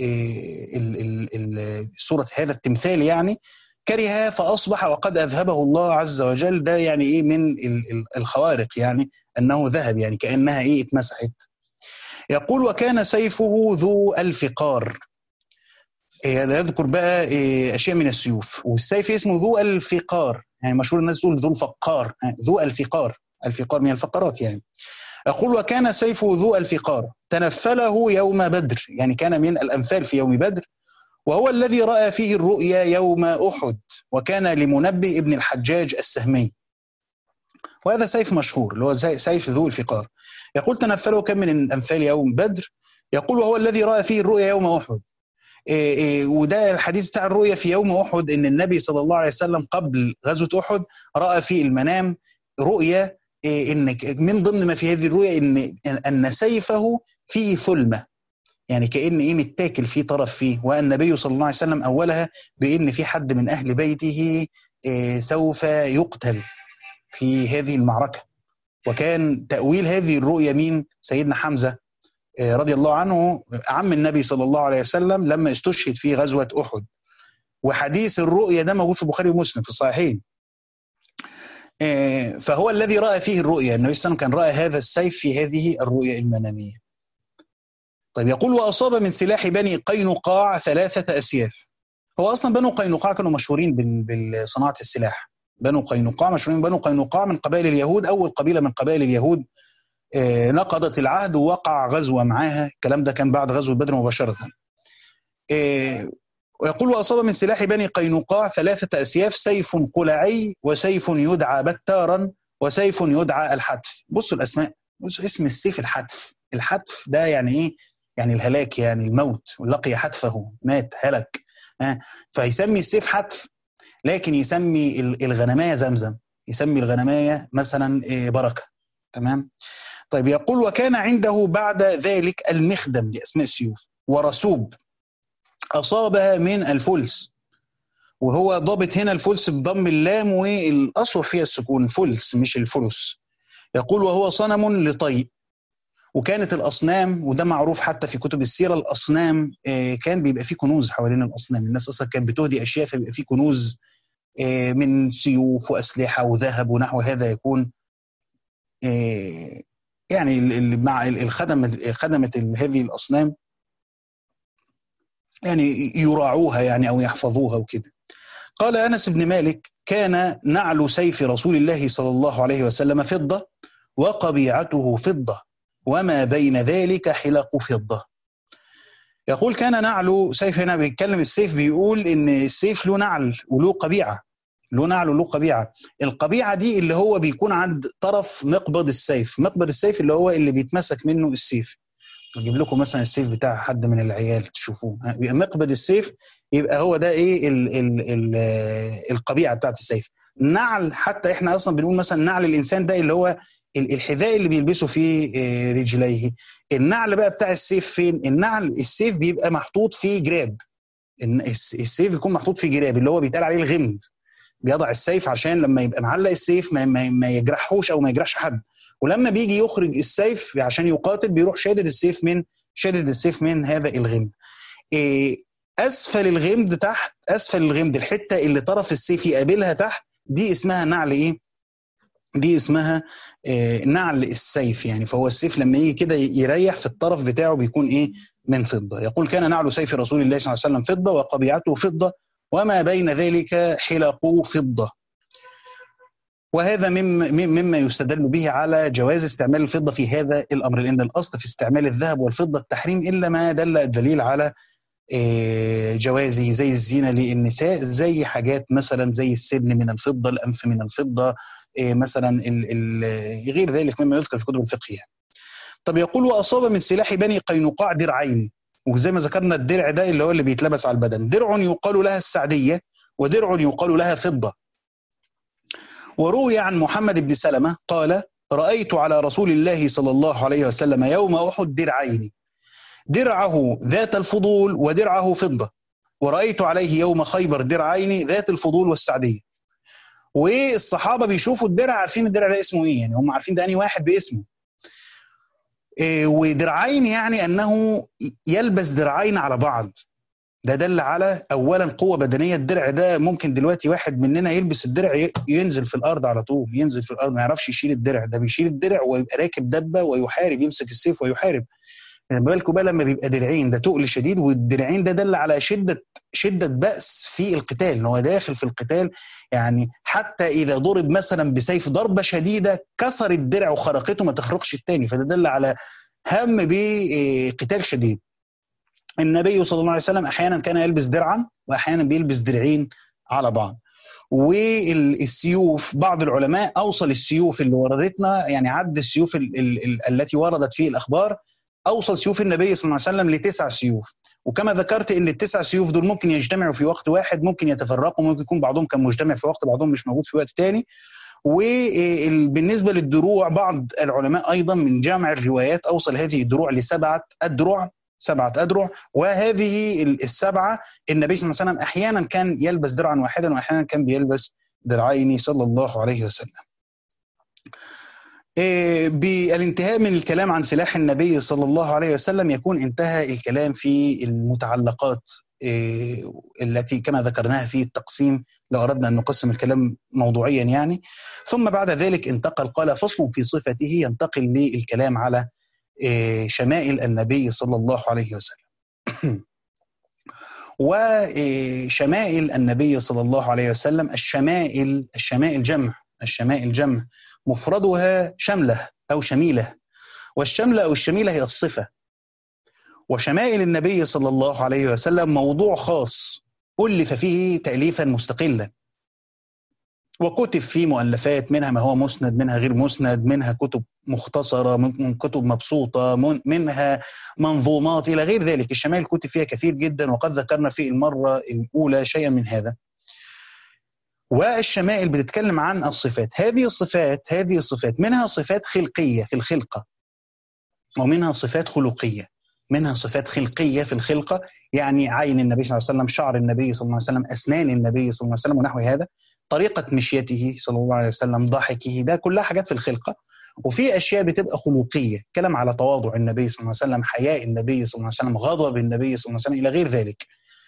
صوره هذا التمثال يعني كره فاصبح وقد اذهبه الله عز وجل ده يعني ايه من الخوارق يعني انه ذهب يعني كانها ايه اتمسحت يقول وكان سيفه ذو الفقار يذكر بقى اشياء من السيوف والسيف اسمه ذو الفقار يعني مشهور الناس تقول ذو الفقار ذو الفقار الفقار من الفقرات يعني يقول وكان سيفه ذو الفقار تنفله يوم بدر يعني كان من الأنفال في يوم بدر وهو الذي رأى فيه الرؤيا يوم أحد وكان لمنبه ابن الحجاج السهمي وهذا سيف مشهور اللي هو سيف ذو الفقار يقول تنفله كم من الأنفال يوم بدر يقول وهو الذي رأى فيه الرؤيا يوم أحد إيه إيه وده الحديث بتاع الرؤيا في يوم أحد إن النبي صلى الله عليه وسلم قبل غزوة أحد رأى في المنام رؤيا إيه ان من ضمن ما في هذه الرؤيا ان ان سيفه فيه ثلمه يعني كان ايه متاكل فيه طرف فيه والنبي صلى الله عليه وسلم اولها بان في حد من اهل بيته إيه سوف يقتل في هذه المعركه وكان تاويل هذه الرؤيا مين سيدنا حمزه إيه رضي الله عنه عم النبي صلى الله عليه وسلم لما استشهد في غزوه احد وحديث الرؤيا ده موجود في البخاري ومسلم في الصحيحين فهو الذي راى فيه الرؤيا النبي صلى الله عليه وسلم كان راى هذا السيف في هذه الرؤيا المناميه طيب يقول واصاب من سلاح بني قينقاع ثلاثه اسياف هو اصلا بنو قينقاع كانوا مشهورين بصناعه السلاح بنو قينقاع مشهورين بنو قينقاع من قبائل اليهود اول قبيله من قبائل اليهود نقضت العهد ووقع غزوه معاها الكلام ده كان بعد غزوه بدر مباشره ويقول وأصاب من سلاح بني قينقاع ثلاثة أسياف سيف قلعي وسيف يدعى بتارا وسيف يدعى الحتف بصوا الأسماء بصوا اسم السيف الحتف الحتف ده يعني إيه يعني الهلاك يعني الموت ولقي حتفه مات هلك آه. فيسمي السيف حتف لكن يسمي الغنماية زمزم يسمي الغنماية مثلا بركة تمام طيب يقول وكان عنده بعد ذلك المخدم دي أسماء السيوف ورسوب أصابها من الفلس وهو ضابط هنا الفلس بضم اللام والأصل فيها السكون فلس مش الفلس يقول وهو صنم لطيء وكانت الأصنام وده معروف حتى في كتب السيرة الأصنام كان بيبقى فيه كنوز حوالين الأصنام الناس أصلا كانت بتهدي أشياء فبيبقى فيه كنوز من سيوف وأسلحة وذهب ونحو هذا يكون يعني مع الخدمة خدمة هذه الأصنام يعني يراعوها يعني او يحفظوها وكده قال انس بن مالك كان نعل سيف رسول الله صلى الله عليه وسلم فضه وقبيعته فضه وما بين ذلك حلق فضه يقول كان نعل سيف هنا بيتكلم السيف بيقول ان السيف له نعل وله قبيعه له نعل وله قبيعه القبيعه دي اللي هو بيكون عند طرف مقبض السيف مقبض السيف اللي هو اللي بيتمسك منه السيف اجيب لكم مثلا السيف بتاع حد من العيال تشوفوه يبقى مقبض السيف يبقى هو ده ايه ال ال ال القبيعه بتاعت السيف نعل حتى احنا اصلا بنقول مثلا نعل الانسان ده اللي هو الحذاء اللي بيلبسه في رجليه النعل بقى بتاع السيف فين النعل السيف بيبقى محطوط في جراب السيف يكون محطوط في جراب اللي هو بيتقال عليه الغمد بيضع السيف عشان لما يبقى معلق السيف ما, ما, ما يجرحوش او ما يجرحش حد ولما بيجي يخرج السيف عشان يقاتل بيروح شادد السيف من شادد السيف من هذا الغمد إيه اسفل الغمد تحت اسفل الغمد الحته اللي طرف السيف يقابلها تحت دي اسمها نعل ايه دي اسمها إيه نعل السيف يعني فهو السيف لما يجي كده يريح في الطرف بتاعه بيكون ايه من فضه يقول كان نعل سيف رسول الله صلى الله عليه وسلم فضه وقبيعته فضه وما بين ذلك حلق فضه وهذا مما يستدل به على جواز استعمال الفضة في هذا الأمر لأن الأصل في استعمال الذهب والفضة التحريم إلا ما دل الدليل على جوازه زي الزينة للنساء زي حاجات مثلا زي السن من الفضة الأنف من الفضة مثلا ال ال غير ذلك مما يذكر في كتب الفقه طب يقول وأصاب من سلاح بني قينقاع درعين وزي ما ذكرنا الدرع ده اللي هو اللي بيتلبس على البدن درع يقال لها السعدية ودرع يقال لها فضة وروي عن محمد بن سلمة قال رأيت على رسول الله صلى الله عليه وسلم يوم أحد درعين درعه ذات الفضول ودرعه فضة ورأيت عليه يوم خيبر درعين ذات الفضول والسعدية والصحابة بيشوفوا الدرع عارفين الدرع ده اسمه ايه يعني هم عارفين ده اني واحد باسمه إيه ودرعين يعني انه يلبس درعين على بعض ده دل على اولا قوه بدنيه الدرع ده ممكن دلوقتي واحد مننا يلبس الدرع ينزل في الارض على طول ينزل في الارض ما يعرفش يشيل الدرع ده بيشيل الدرع ويبقى راكب دبه ويحارب يمسك السيف ويحارب يعني بالكم بقى لما بيبقى درعين ده تقل شديد والدرعين ده دل على شده شده بأس في القتال ان هو داخل في القتال يعني حتى اذا ضرب مثلا بسيف ضربه شديده كسر الدرع وخرقته ما تخرقش الثاني فده دل على هم بقتال شديد النبي صلى الله عليه وسلم احيانا كان يلبس درعا واحيانا بيلبس درعين على بعض والسيوف بعض العلماء اوصل السيوف اللي وردتنا يعني عد السيوف ال ال ال التي وردت في الاخبار اوصل سيوف النبي صلى الله عليه وسلم لتسع سيوف وكما ذكرت ان التسع سيوف دول ممكن يجتمعوا في وقت واحد ممكن يتفرقوا ممكن يكون بعضهم كان مجتمع في وقت بعضهم مش موجود في وقت تاني وبالنسبه للدروع بعض العلماء ايضا من جامع الروايات اوصل هذه الدروع لسبعه الدروع سبعة أدرع وهذه السبعة النبي صلى الله عليه وسلم أحيانا كان يلبس درعا واحدا وأحيانا كان بيلبس درعين صلى الله عليه وسلم بالانتهاء من الكلام عن سلاح النبي صلى الله عليه وسلم يكون انتهى الكلام في المتعلقات التي كما ذكرناها في التقسيم لو أردنا أن نقسم الكلام موضوعيا يعني ثم بعد ذلك انتقل قال فصل في صفته ينتقل للكلام على شمائل النبي صلى الله عليه وسلم وشمائل النبي صلى الله عليه وسلم الشمائل الشمائل جمع الشمائل جمع مفردها شملة أو شميلة والشملة أو الشميلة هي الصفة وشمائل النبي صلى الله عليه وسلم موضوع خاص ألف فيه تأليفا مستقلا وكتب فيه مؤلفات منها ما هو مسند منها غير مسند منها كتب مختصرة من كتب مبسوطة منها منظومات إلى غير ذلك الشمائل كتب فيها كثير جدا وقد ذكرنا في المرة الأولى شيئا من هذا والشمائل بتتكلم عن الصفات هذه الصفات هذه الصفات منها صفات خلقية في الخلقة ومنها صفات خلقية منها صفات خلقية في الخلقة يعني عين النبي صلى الله عليه وسلم شعر النبي صلى الله عليه وسلم أسنان النبي صلى الله عليه وسلم ونحو هذا طريقة مشيته صلى الله عليه وسلم ضحكه ده كلها حاجات في الخلقة وفي أشياء بتبقى خلقية كلام على تواضع النبي صلى الله عليه وسلم حياء النبي صلى الله عليه وسلم غضب النبي صلى الله عليه وسلم إلى غير ذلك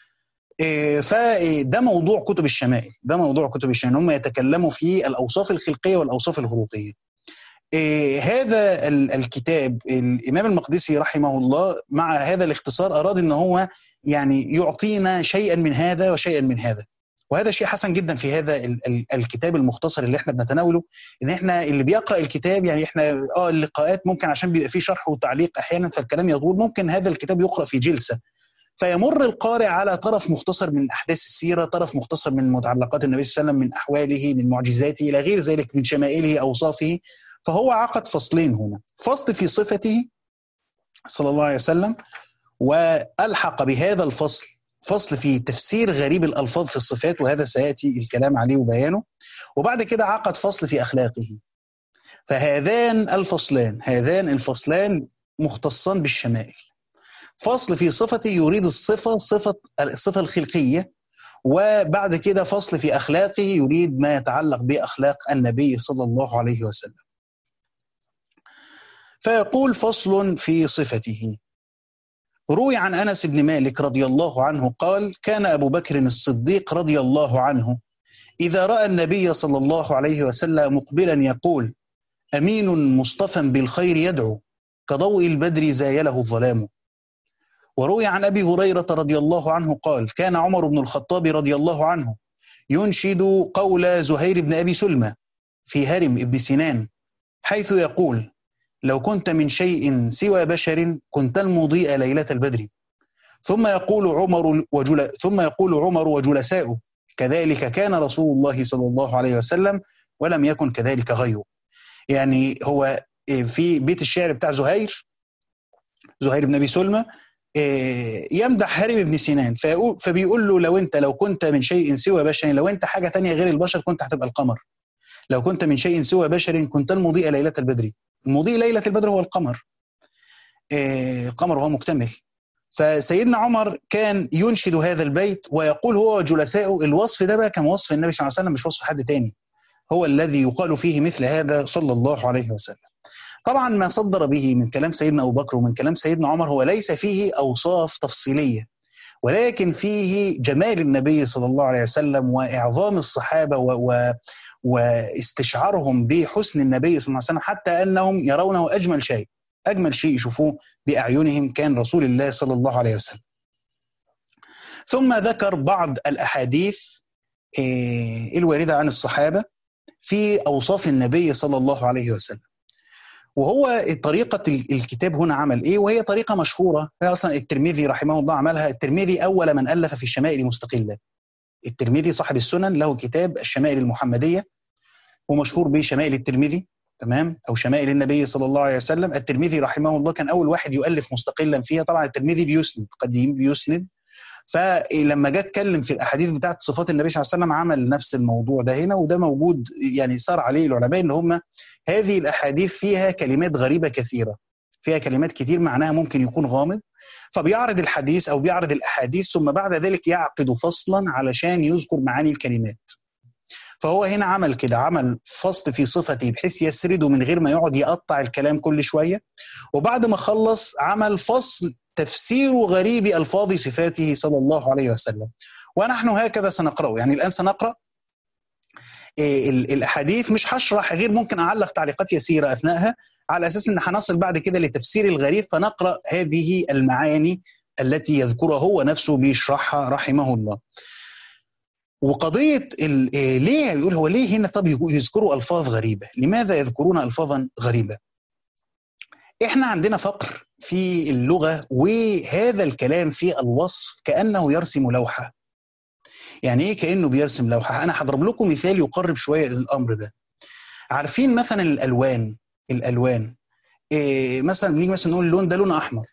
فده موضوع كتب الشمائل ده موضوع كتب الشمائل هم يتكلموا في الأوصاف الخلقية والأوصاف الخلقية هذا الكتاب الإمام المقدسي رحمه الله مع هذا الاختصار أراد أن هو يعني يعطينا شيئا من هذا وشيئا من هذا وهذا شيء حسن جدا في هذا الكتاب المختصر اللي احنا بنتناوله ان احنا اللي بيقرا الكتاب يعني احنا اه اللقاءات ممكن عشان بيبقى فيه شرح وتعليق احيانا فالكلام يطول ممكن هذا الكتاب يقرا في جلسه فيمر القارئ على طرف مختصر من احداث السيره، طرف مختصر من متعلقات النبي صلى الله عليه وسلم، من احواله، من معجزاته الى غير ذلك من شمائله، اوصافه، فهو عقد فصلين هنا، فصل في صفته صلى الله عليه وسلم والحق بهذا الفصل فصل في تفسير غريب الالفاظ في الصفات وهذا سياتي الكلام عليه وبيانه وبعد كده عقد فصل في اخلاقه فهذان الفصلان هذان الفصلان مختصان بالشمائل فصل في صفته يريد الصفه صفه الصفه الخلقيه وبعد كده فصل في اخلاقه يريد ما يتعلق باخلاق النبي صلى الله عليه وسلم فيقول فصل في صفته روي عن انس بن مالك رضي الله عنه قال كان ابو بكر الصديق رضي الله عنه اذا راى النبي صلى الله عليه وسلم مقبلا يقول امين مصطفى بالخير يدعو كضوء البدر زايله الظلام وروي عن ابي هريره رضي الله عنه قال كان عمر بن الخطاب رضي الله عنه ينشد قول زهير بن ابي سلمى في هرم ابن سنان حيث يقول لو كنت من شيء سوى بشر كنت المضيء ليلة البدر ثم يقول عمر وجل ثم يقول عمر وجلساؤه كذلك كان رسول الله صلى الله عليه وسلم ولم يكن كذلك غيره يعني هو في بيت الشعر بتاع زهير زهير بن ابي سلمى يمدح هرم بن سنان فيقول فبيقول له لو انت لو كنت من شيء سوى بشر لو انت حاجه تانية غير البشر كنت هتبقى القمر لو كنت من شيء سوى بشر كنت المضيء ليله البدر المضيء ليلة البدر هو القمر آه القمر هو مكتمل فسيدنا عمر كان ينشد هذا البيت ويقول هو وجلسائه الوصف ده بقى كان وصف النبي صلى الله عليه وسلم مش وصف حد تاني هو الذي يقال فيه مثل هذا صلى الله عليه وسلم طبعا ما صدر به من كلام سيدنا ابو بكر ومن كلام سيدنا عمر هو ليس فيه اوصاف تفصيليه ولكن فيه جمال النبي صلى الله عليه وسلم واعظام الصحابه و, و واستشعارهم بحسن النبي صلى الله عليه وسلم حتى انهم يرونه اجمل شيء اجمل شيء يشوفوه باعينهم كان رسول الله صلى الله عليه وسلم. ثم ذكر بعض الاحاديث الوارده عن الصحابه في اوصاف النبي صلى الله عليه وسلم. وهو طريقة الكتاب هنا عمل إيه وهي طريقة مشهورة هي أصلا الترمذي رحمه الله عملها الترمذي أول من ألف في الشمائل مستقلة الترمذي صاحب السنن له كتاب الشمائل المحمدية ومشهور به شمائل الترمذي تمام أو شمائل النبي صلى الله عليه وسلم الترمذي رحمه الله كان أول واحد يؤلف مستقلا فيها طبعا الترمذي بيسند قديم بيسند فلما جه اتكلم في الاحاديث بتاعت صفات النبي صلى الله عليه وسلم عمل نفس الموضوع ده هنا وده موجود يعني صار عليه العلماء ان هم هذه الاحاديث فيها كلمات غريبه كثيره فيها كلمات كتير معناها ممكن يكون غامض فبيعرض الحديث او بيعرض الاحاديث ثم بعد ذلك يعقد فصلا علشان يذكر معاني الكلمات فهو هنا عمل كده عمل فصل في صفته بحيث يسرده من غير ما يقعد يقطع الكلام كل شويه وبعد ما خلص عمل فصل تفسير غريب الفاظ صفاته صلى الله عليه وسلم ونحن هكذا سنقراه يعني الان سنقرا الاحاديث مش هشرح غير ممكن اعلق تعليقات يسيره اثناءها على اساس ان هنصل بعد كده لتفسير الغريب فنقرا هذه المعاني التي يذكرها هو نفسه بيشرحها رحمه الله. وقضيه ليه يقول هو ليه هنا طب يذكروا الفاظ غريبه؟ لماذا يذكرون الفاظا غريبه؟ احنا عندنا فقر في اللغه وهذا الكلام في الوصف كانه يرسم لوحه. يعني ايه كانه بيرسم لوحه؟ انا هضرب لكم مثال يقرب شويه الامر ده. عارفين مثلا الالوان الالوان إيه مثلا بنيجي مثلا نقول اللون ده لون احمر.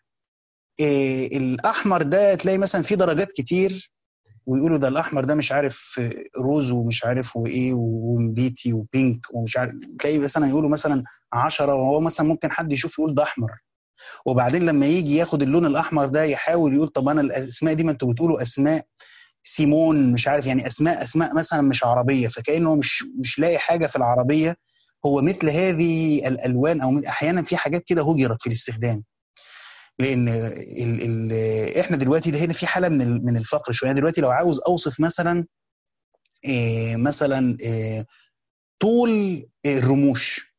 إيه الاحمر ده تلاقي مثلا فيه درجات كتير ويقولوا ده الاحمر ده مش عارف روز ومش عارف وايه ومبيتي وبينك ومش عارف تلاقي مثلا يقولوا مثلا 10 وهو مثلا ممكن حد يشوف يقول ده احمر وبعدين لما يجي ياخد اللون الاحمر ده يحاول يقول طب انا الاسماء دي ما انتوا بتقولوا اسماء سيمون مش عارف يعني اسماء اسماء مثلا مش عربيه فكانه مش مش لاقي حاجه في العربيه هو مثل هذه الالوان او احيانا في حاجات كده هجرت في الاستخدام لان ال ال احنا دلوقتي ده هنا في حاله من من الفقر شويه دلوقتي لو عاوز اوصف مثلا إيه مثلا إيه طول الرموش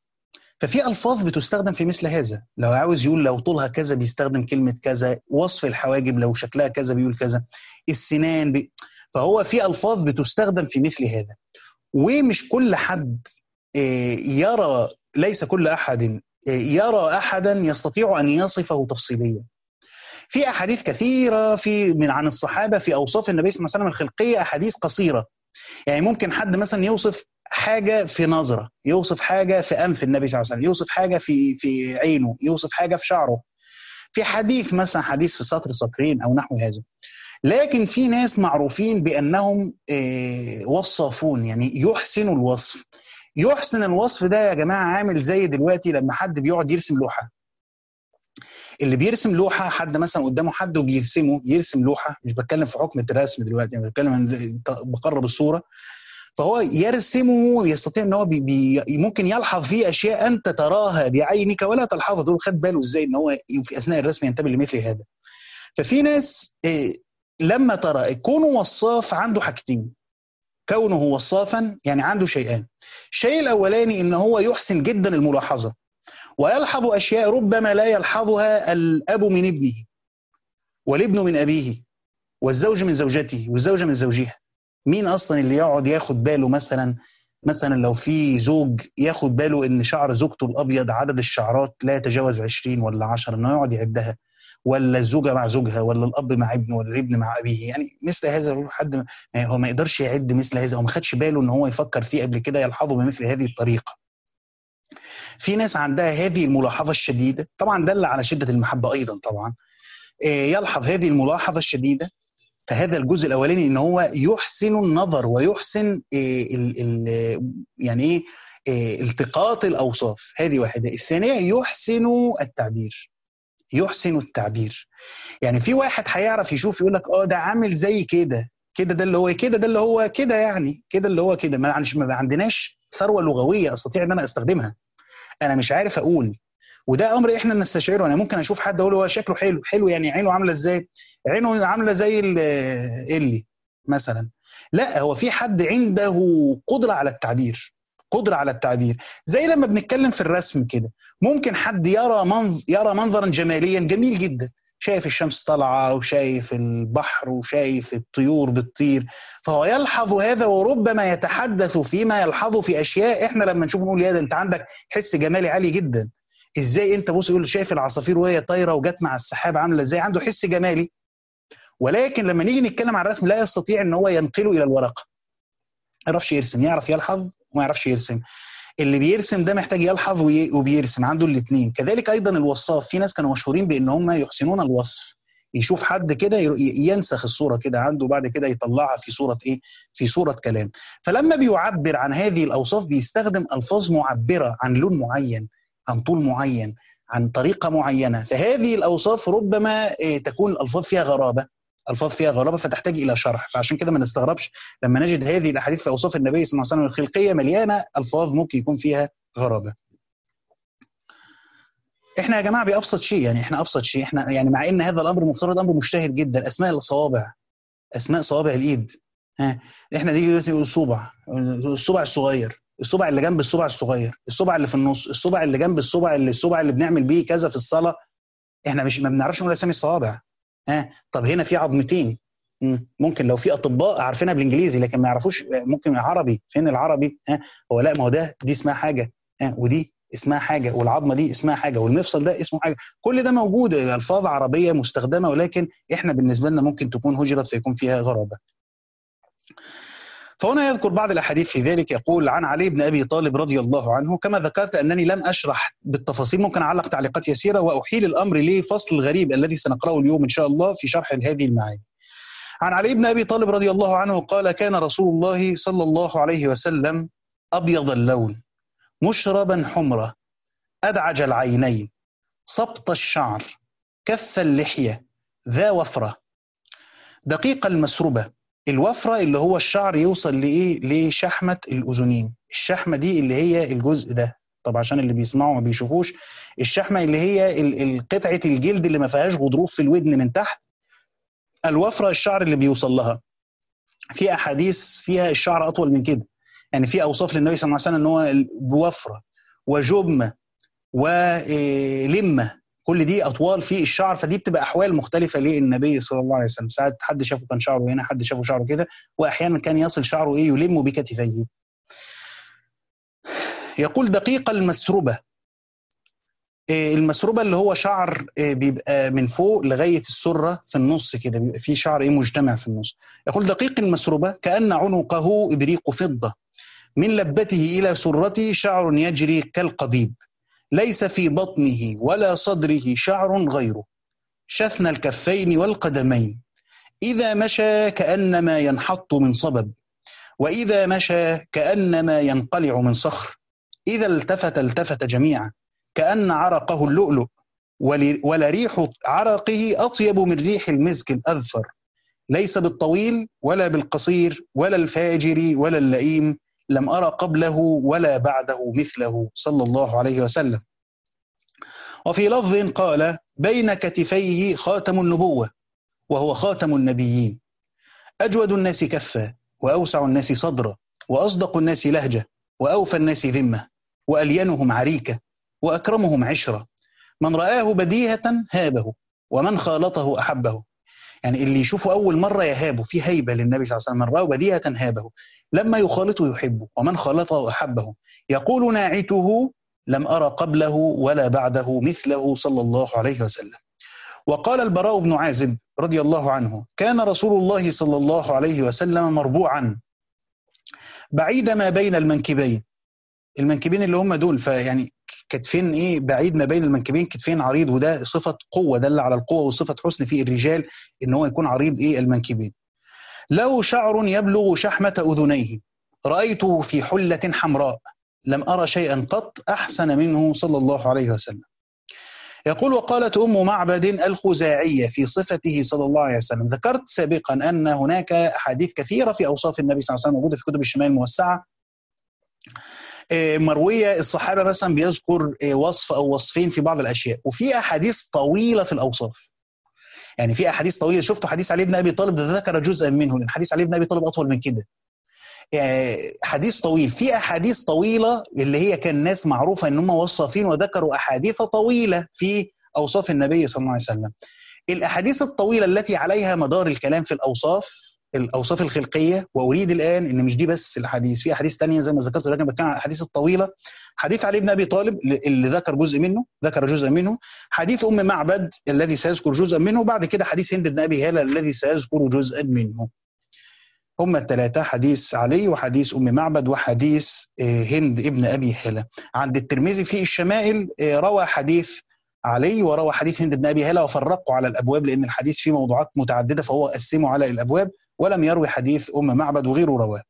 ففي الفاظ بتستخدم في مثل هذا لو عاوز يقول لو طولها كذا بيستخدم كلمه كذا وصف الحواجب لو شكلها كذا بيقول كذا السنان بي... فهو في الفاظ بتستخدم في مثل هذا ومش كل حد إيه يرى ليس كل احد يرى احدا يستطيع ان يصفه تفصيليا. في احاديث كثيره في من عن الصحابه في اوصاف النبي صلى الله عليه وسلم الخلقيه احاديث قصيره. يعني ممكن حد مثلا يوصف حاجه في نظره، يوصف حاجه في انف النبي صلى الله عليه وسلم، يوصف حاجه في في عينه، يوصف حاجه في شعره. في حديث مثلا حديث في سطر سطرين او نحو هذا. لكن في ناس معروفين بانهم وصافون يعني يحسنوا الوصف. يحسن الوصف ده يا جماعه عامل زي دلوقتي لما حد بيقعد يرسم لوحه اللي بيرسم لوحه حد مثلا قدامه حد وبيرسمه يرسم لوحه مش بتكلم في حكم الرسم دلوقتي يعني بتكلم عن بقرب الصوره فهو يرسمه يستطيع ان هو بي بي ممكن يلحظ فيه اشياء انت تراها بعينك ولا تلحظها تقول خد باله ازاي ان هو في اثناء الرسم ينتبه لمثل هذا ففي ناس لما ترى كونه وصاف عنده حاجتين كونه وصافا يعني عنده شيئان الشيء الاولاني ان هو يحسن جدا الملاحظه ويلحظ اشياء ربما لا يلحظها الاب من ابنه والابن من ابيه والزوج من زوجته والزوجه من زوجها مين اصلا اللي يقعد ياخد باله مثلا مثلا لو في زوج ياخد باله ان شعر زوجته الابيض عدد الشعرات لا يتجاوز 20 ولا 10 انه يقعد يعدها ولا الزوجه مع زوجها ولا الاب مع ابنه ولا الابن مع ابيه يعني مثل هذا حد هو ما يقدرش يعد مثل هذا هو ما خدش باله ان هو يفكر فيه قبل كده يلحظه بمثل هذه الطريقه في ناس عندها هذه الملاحظه الشديده طبعا دل على شده المحبه ايضا طبعا يلحظ هذه الملاحظه الشديده فهذا الجزء الاولاني ان هو يحسن النظر ويحسن ال ال يعني ايه التقاط الاوصاف هذه واحده الثانيه يحسن التعبير يحسن التعبير يعني في واحد هيعرف يشوف يقول لك اه ده عامل زي كده كده ده اللي هو كده ده اللي هو كده يعني كده اللي هو كده ما, ما عندناش ثروه لغويه استطيع ان انا استخدمها انا مش عارف اقول وده امر احنا نستشعره انا ممكن اشوف حد اقول هو شكله حلو حلو يعني عينه عامله ازاي عينه عامله زي اللي مثلا لا هو في حد عنده قدره على التعبير قدره على التعبير زي لما بنتكلم في الرسم كده ممكن حد يرى منظر يرى منظرا جماليا جميل جدا شايف الشمس طالعه وشايف البحر وشايف الطيور بتطير فهو يلحظ هذا وربما يتحدث فيما يلحظه في اشياء احنا لما نشوف نقول يا ده انت عندك حس جمالي عالي جدا ازاي انت بص يقول شايف العصافير وهي طايره وجت مع السحاب عامله ازاي عنده حس جمالي ولكن لما نيجي نتكلم عن الرسم لا يستطيع ان هو ينقله الى الورقه ما يعرفش يرسم يعرف يلحظ وما يعرفش يرسم اللي بيرسم ده محتاج يلحظ وبيرسم عنده الاثنين كذلك ايضا الوصاف في ناس كانوا مشهورين بان هم يحسنون الوصف يشوف حد كده ينسخ الصوره كده عنده بعد كده يطلعها في صوره ايه في صوره كلام فلما بيعبر عن هذه الاوصاف بيستخدم الفاظ معبره عن لون معين عن طول معين عن طريقه معينه فهذه الاوصاف ربما تكون الالفاظ فيها غرابه الفاظ فيها غرابه فتحتاج الى شرح فعشان كده ما نستغربش لما نجد هذه الاحاديث في اوصاف النبي صلى الله عليه وسلم الخلقيه مليانه الفاظ ممكن يكون فيها غرابه احنا يا جماعه بابسط شيء يعني احنا ابسط شيء احنا يعني مع ان هذا الامر مفترض امر مشتهر جدا اسماء الصوابع اسماء صوابع الايد ها احنا نيجي دلوقتي الصوبع الصبع الصغير الصبع اللي جنب الصبع الصغير الصبع اللي في النص الصبع اللي جنب الصبع اللي الصبع اللي بنعمل بيه كذا في الصلاه احنا مش ما بنعرفش نقول اسامي الصوابع ها طب هنا في عظمتين ممكن لو في اطباء عارفينها بالانجليزي لكن ما يعرفوش ممكن عربي فين العربي ها هو لا ما هو ده دي اسمها حاجه ها ودي اسمها حاجه والعظمه دي اسمها حاجه والمفصل ده اسمه حاجه كل ده موجود الفاظ عربيه مستخدمه ولكن احنا بالنسبه لنا ممكن تكون هجرت فيكون فيها غرابه فهنا يذكر بعض الاحاديث في ذلك يقول عن علي بن ابي طالب رضي الله عنه كما ذكرت انني لم اشرح بالتفاصيل ممكن اعلق تعليقات يسيره واحيل الامر لفصل الغريب الذي سنقراه اليوم ان شاء الله في شرح هذه المعاني. عن علي بن ابي طالب رضي الله عنه قال كان رسول الله صلى الله عليه وسلم ابيض اللون مشربا حمره ادعج العينين سبط الشعر كث اللحيه ذا وفره دقيق المسربه الوفره اللي هو الشعر يوصل لايه لشحمه الاذنين الشحمه دي اللي هي الجزء ده طب عشان اللي بيسمعوا ما بيشوفوش الشحمه اللي هي قطعه الجلد اللي ما فيهاش غضروف في الودن من تحت الوفره الشعر اللي بيوصل لها في احاديث فيها الشعر اطول من كده يعني في اوصاف للنبي صلى الله عليه وسلم ان هو بوفره وجبمه ولمه كل دي اطوال في الشعر فدي بتبقى احوال مختلفه للنبي صلى الله عليه وسلم ساعات حد شافه كان شعره هنا حد شافه شعره كده واحيانا كان يصل شعره ايه يلم بكتفيه يقول دقيق المسربه المسربه اللي هو شعر بيبقى من فوق لغايه السره في النص كده بيبقى في شعر ايه مجتمع في النص يقول دقيق المسربه كان عنقه ابريق فضه من لبته الى سرته شعر يجري كالقضيب ليس في بطنه ولا صدره شعر غيره شثن الكفين والقدمين إذا مشى كأنما ينحط من صبب وإذا مشى كأنما ينقلع من صخر إذا التفت التفت جميعا كأن عرقه اللؤلؤ ولريح عرقه أطيب من ريح المسك الأذفر ليس بالطويل ولا بالقصير ولا الفاجر ولا اللئيم لم أرى قبله ولا بعده مثله صلى الله عليه وسلم وفي لفظ قال بين كتفيه خاتم النبوة وهو خاتم النبيين أجود الناس كفا وأوسع الناس صدرا وأصدق الناس لهجة وأوفى الناس ذمة وألينهم عريكة وأكرمهم عشرة من رآه بديهة هابه ومن خالطه أحبه يعني اللي يشوفه أول مرة يهابه في هيبة للنبي صلى الله عليه وسلم من رآه بديهة هابه لما يخالطه يحبه ومن خالطه أحبه يقول ناعته لم أرى قبله ولا بعده مثله صلى الله عليه وسلم وقال البراء بن عازب رضي الله عنه كان رسول الله صلى الله عليه وسلم مربوعا بعيد ما بين المنكبين المنكبين اللي هم دول فيعني كتفين ايه بعيد ما بين المنكبين كتفين عريض وده صفه قوه دل على القوه وصفه حسن في الرجال ان هو يكون عريض ايه المنكبين له شعر يبلغ شحمه اذنيه رايته في حله حمراء لم ارى شيئا قط احسن منه صلى الله عليه وسلم يقول وقالت ام معبد الخزاعيه في صفته صلى الله عليه وسلم ذكرت سابقا ان هناك احاديث كثيره في اوصاف النبي صلى الله عليه وسلم موجوده في كتب الشمال الموسعه مرويه الصحابه مثلا بيذكر وصف او وصفين في بعض الاشياء وفي احاديث طويله في الاوصاف يعني في احاديث طويله شفتوا حديث علي بن ابي طالب ده ذكر جزءا منه لان حديث علي بن ابي طالب اطول من كده حديث طويل في احاديث طويله اللي هي كان ناس معروفه ان هم وصافين وذكروا احاديث طويله في اوصاف النبي صلى الله عليه وسلم الاحاديث الطويله التي عليها مدار الكلام في الاوصاف الاوصاف الخلقيه واريد الان ان مش دي بس الاحاديث في احاديث ثانيه زي ما ذكرت لكن بتكلم عن الاحاديث الطويله حديث علي بن ابي طالب اللي ذكر جزء منه ذكر جزء منه حديث ام معبد الذي سيذكر جزءا منه وبعد كده حديث هند بن ابي هاله الذي سيذكر جزءا منه هم الثلاثة حديث علي وحديث أم معبد وحديث هند ابن أبي هالة عند الترمذي في الشمائل روى حديث علي وروى حديث هند بن أبي هالة وفرقوا على الأبواب لأن الحديث فيه موضوعات متعددة فهو قسمه على الأبواب ولم يروي حديث أم معبد وغيره رواه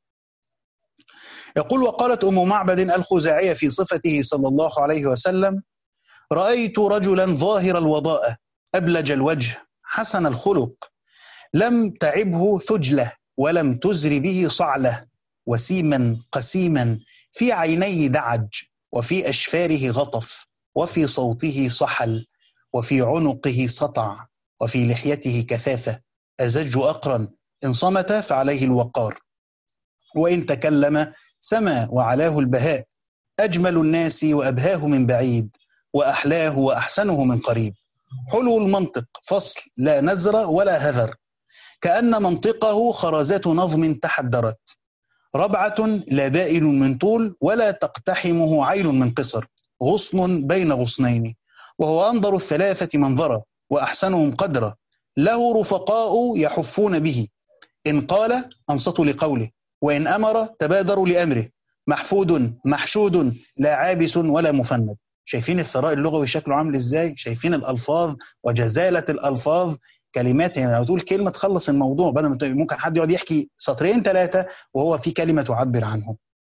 يقول وقالت أم معبد الخزاعية في صفته صلى الله عليه وسلم رأيت رجلا ظاهر الوضاءة أبلج الوجه حسن الخلق لم تعبه ثجله ولم تزر به صعله وسيما قسيما في عينيه دعج وفي اشفاره غطف وفي صوته صحل وفي عنقه سطع وفي لحيته كثافه ازج اقرا ان صمت فعليه الوقار وان تكلم سما وعلاه البهاء اجمل الناس وابهاه من بعيد واحلاه واحسنه من قريب حلو المنطق فصل لا نزر ولا هذر كأن منطقه خرزات نظم تحدرت ربعة لا بائن من طول ولا تقتحمه عين من قصر غصن بين غصنين وهو أنظر الثلاثة منظرا وأحسنهم قدرا له رفقاء يحفون به إن قال أنصتوا لقوله وإن أمر تبادروا لأمره محفود محشود لا عابس ولا مفند شايفين الثراء اللغوي شكله عامل ازاي شايفين الألفاظ وجزالة الألفاظ كلمات يعني لو تقول كلمه تخلص الموضوع بدل ما ممكن حد يقعد يحكي سطرين ثلاثه وهو في كلمه تعبر عنه.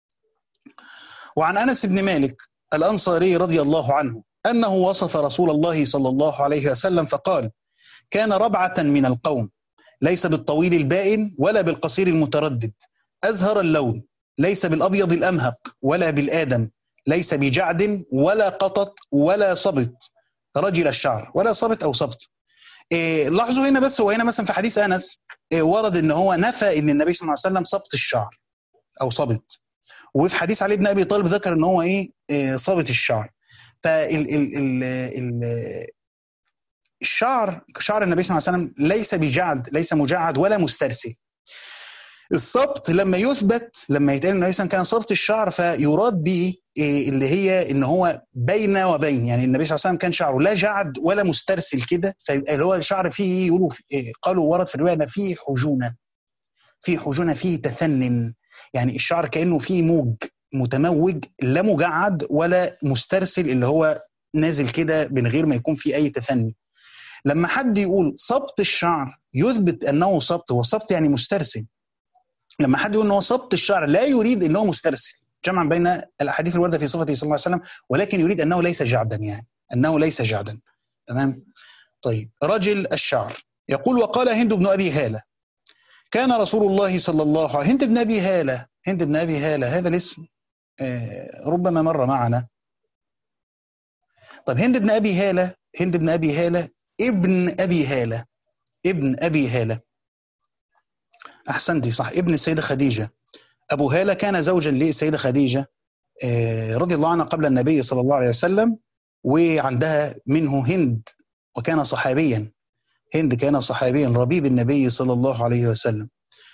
وعن انس بن مالك الانصاري رضي الله عنه انه وصف رسول الله صلى الله عليه وسلم فقال: كان ربعه من القوم ليس بالطويل البائن ولا بالقصير المتردد ازهر اللون ليس بالابيض الامهق ولا بالادم ليس بجعد ولا قطط ولا صبت رجل الشعر ولا صبت او صبت إيه لاحظوا هنا بس هو هنا مثلا في حديث انس إيه ورد ان هو نفى ان النبي صلى الله عليه وسلم صبت الشعر او صبت وفي حديث علي بن ابي طالب ذكر ان هو ايه, إيه صبت الشعر فال ال ال ال الشعر شعر النبي صلى الله عليه وسلم ليس بجعد ليس مجعد ولا مسترسل الصبت لما يثبت لما يتقال ان النبي كان صبت الشعر فيراد به إيه اللي هي ان هو بين وبين يعني النبي صلى الله عليه وسلم كان شعره لا جعد ولا مسترسل كده فيبقى اللي هو الشعر فيه يقولوا إيه قالوا ورد في الروايه ان فيه حجونه فيه حجونه فيه تثنن يعني الشعر كانه فيه موج متموج لا مجعد ولا مسترسل اللي هو نازل كده من غير ما يكون فيه اي تثني لما حد يقول صبت الشعر يثبت انه صبت هو صبت يعني مسترسل لما حد يقول ان هو صبت الشعر لا يريد ان هو مسترسل جمعا بين الاحاديث الوارده في صفته صلى الله عليه وسلم ولكن يريد انه ليس جعدا يعني انه ليس جعدا تمام طيب رجل الشعر يقول وقال هند بن ابي هاله كان رسول الله صلى الله عليه وسلم هند بن ابي هاله هند بن ابي هاله هذا الاسم آه ربما مر معنا طيب هند بن ابي هاله هند بن ابي هاله ابن ابي هاله ابن ابي هاله احسنتي صح ابن السيده خديجه ابو هاله كان زوجا للسيده خديجه رضي الله عنها قبل النبي صلى الله عليه وسلم وعندها منه هند وكان صحابيا هند كان صحابيا ربيب النبي صلى الله عليه وسلم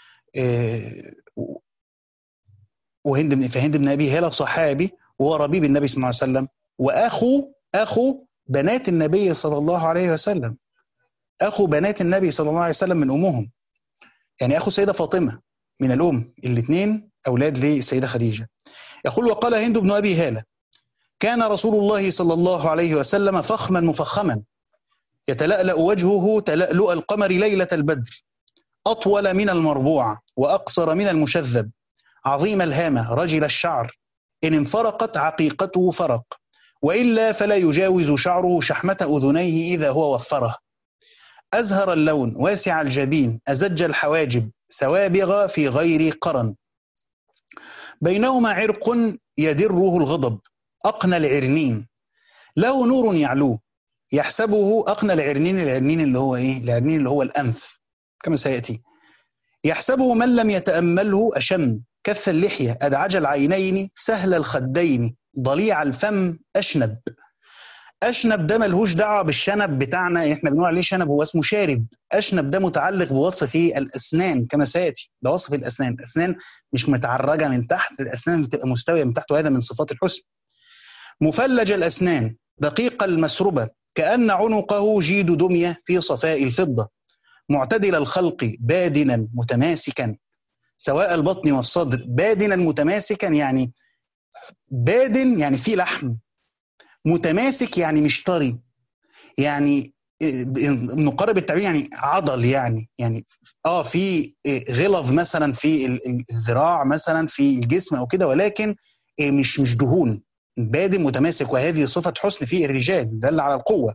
وهند فهند بن ابي هاله صحابي وهو ربيب النبي صلى الله عليه وسلم واخو اخو بنات النبي صلى الله عليه وسلم اخو بنات النبي صلى الله عليه وسلم من امهم يعني اخو السيده فاطمه من الام الاثنين اولاد للسيده خديجه يقول وقال هند بن ابي هاله كان رسول الله صلى الله عليه وسلم فخما مفخما يتلألأ وجهه تلألؤ القمر ليلة البدر أطول من المربوع وأقصر من المشذب عظيم الهامة رجل الشعر إن انفرقت عقيقته فرق وإلا فلا يجاوز شعره شحمة أذنيه إذا هو وفره أزهر اللون واسع الجبين أزج الحواجب سوابغ في غير قرن بينهما عرق يدره الغضب أقنى العرنين له نور يعلوه يحسبه أقنى العرنين العرنين اللي هو إيه؟ العرنين اللي هو الأنف كما سيأتي يحسبه من لم يتأمله أشم كث اللحية أدعج العينين سهل الخدين ضليع الفم أشنب أشنب ده ملهوش دعوة بالشنب بتاعنا احنا بنقول عليه شنب هو اسمه شارب أشنب ده متعلق بوصف الأسنان كما سيأتي ده وصف الأسنان الأسنان مش متعرجة من تحت الأسنان بتبقى مستوية من تحت وهذا من صفات الحسن مفلج الأسنان دقيق المسربة كأن عنقه جيد دمية في صفاء الفضة معتدل الخلق بادنا متماسكا سواء البطن والصدر بادنا متماسكا يعني بادن يعني فيه لحم متماسك يعني مش طري يعني نقرب التعبير يعني عضل يعني يعني اه في غلظ مثلا في الذراع مثلا في الجسم او كده ولكن مش مش دهون بادن متماسك وهذه صفه حسن في الرجال دل على القوه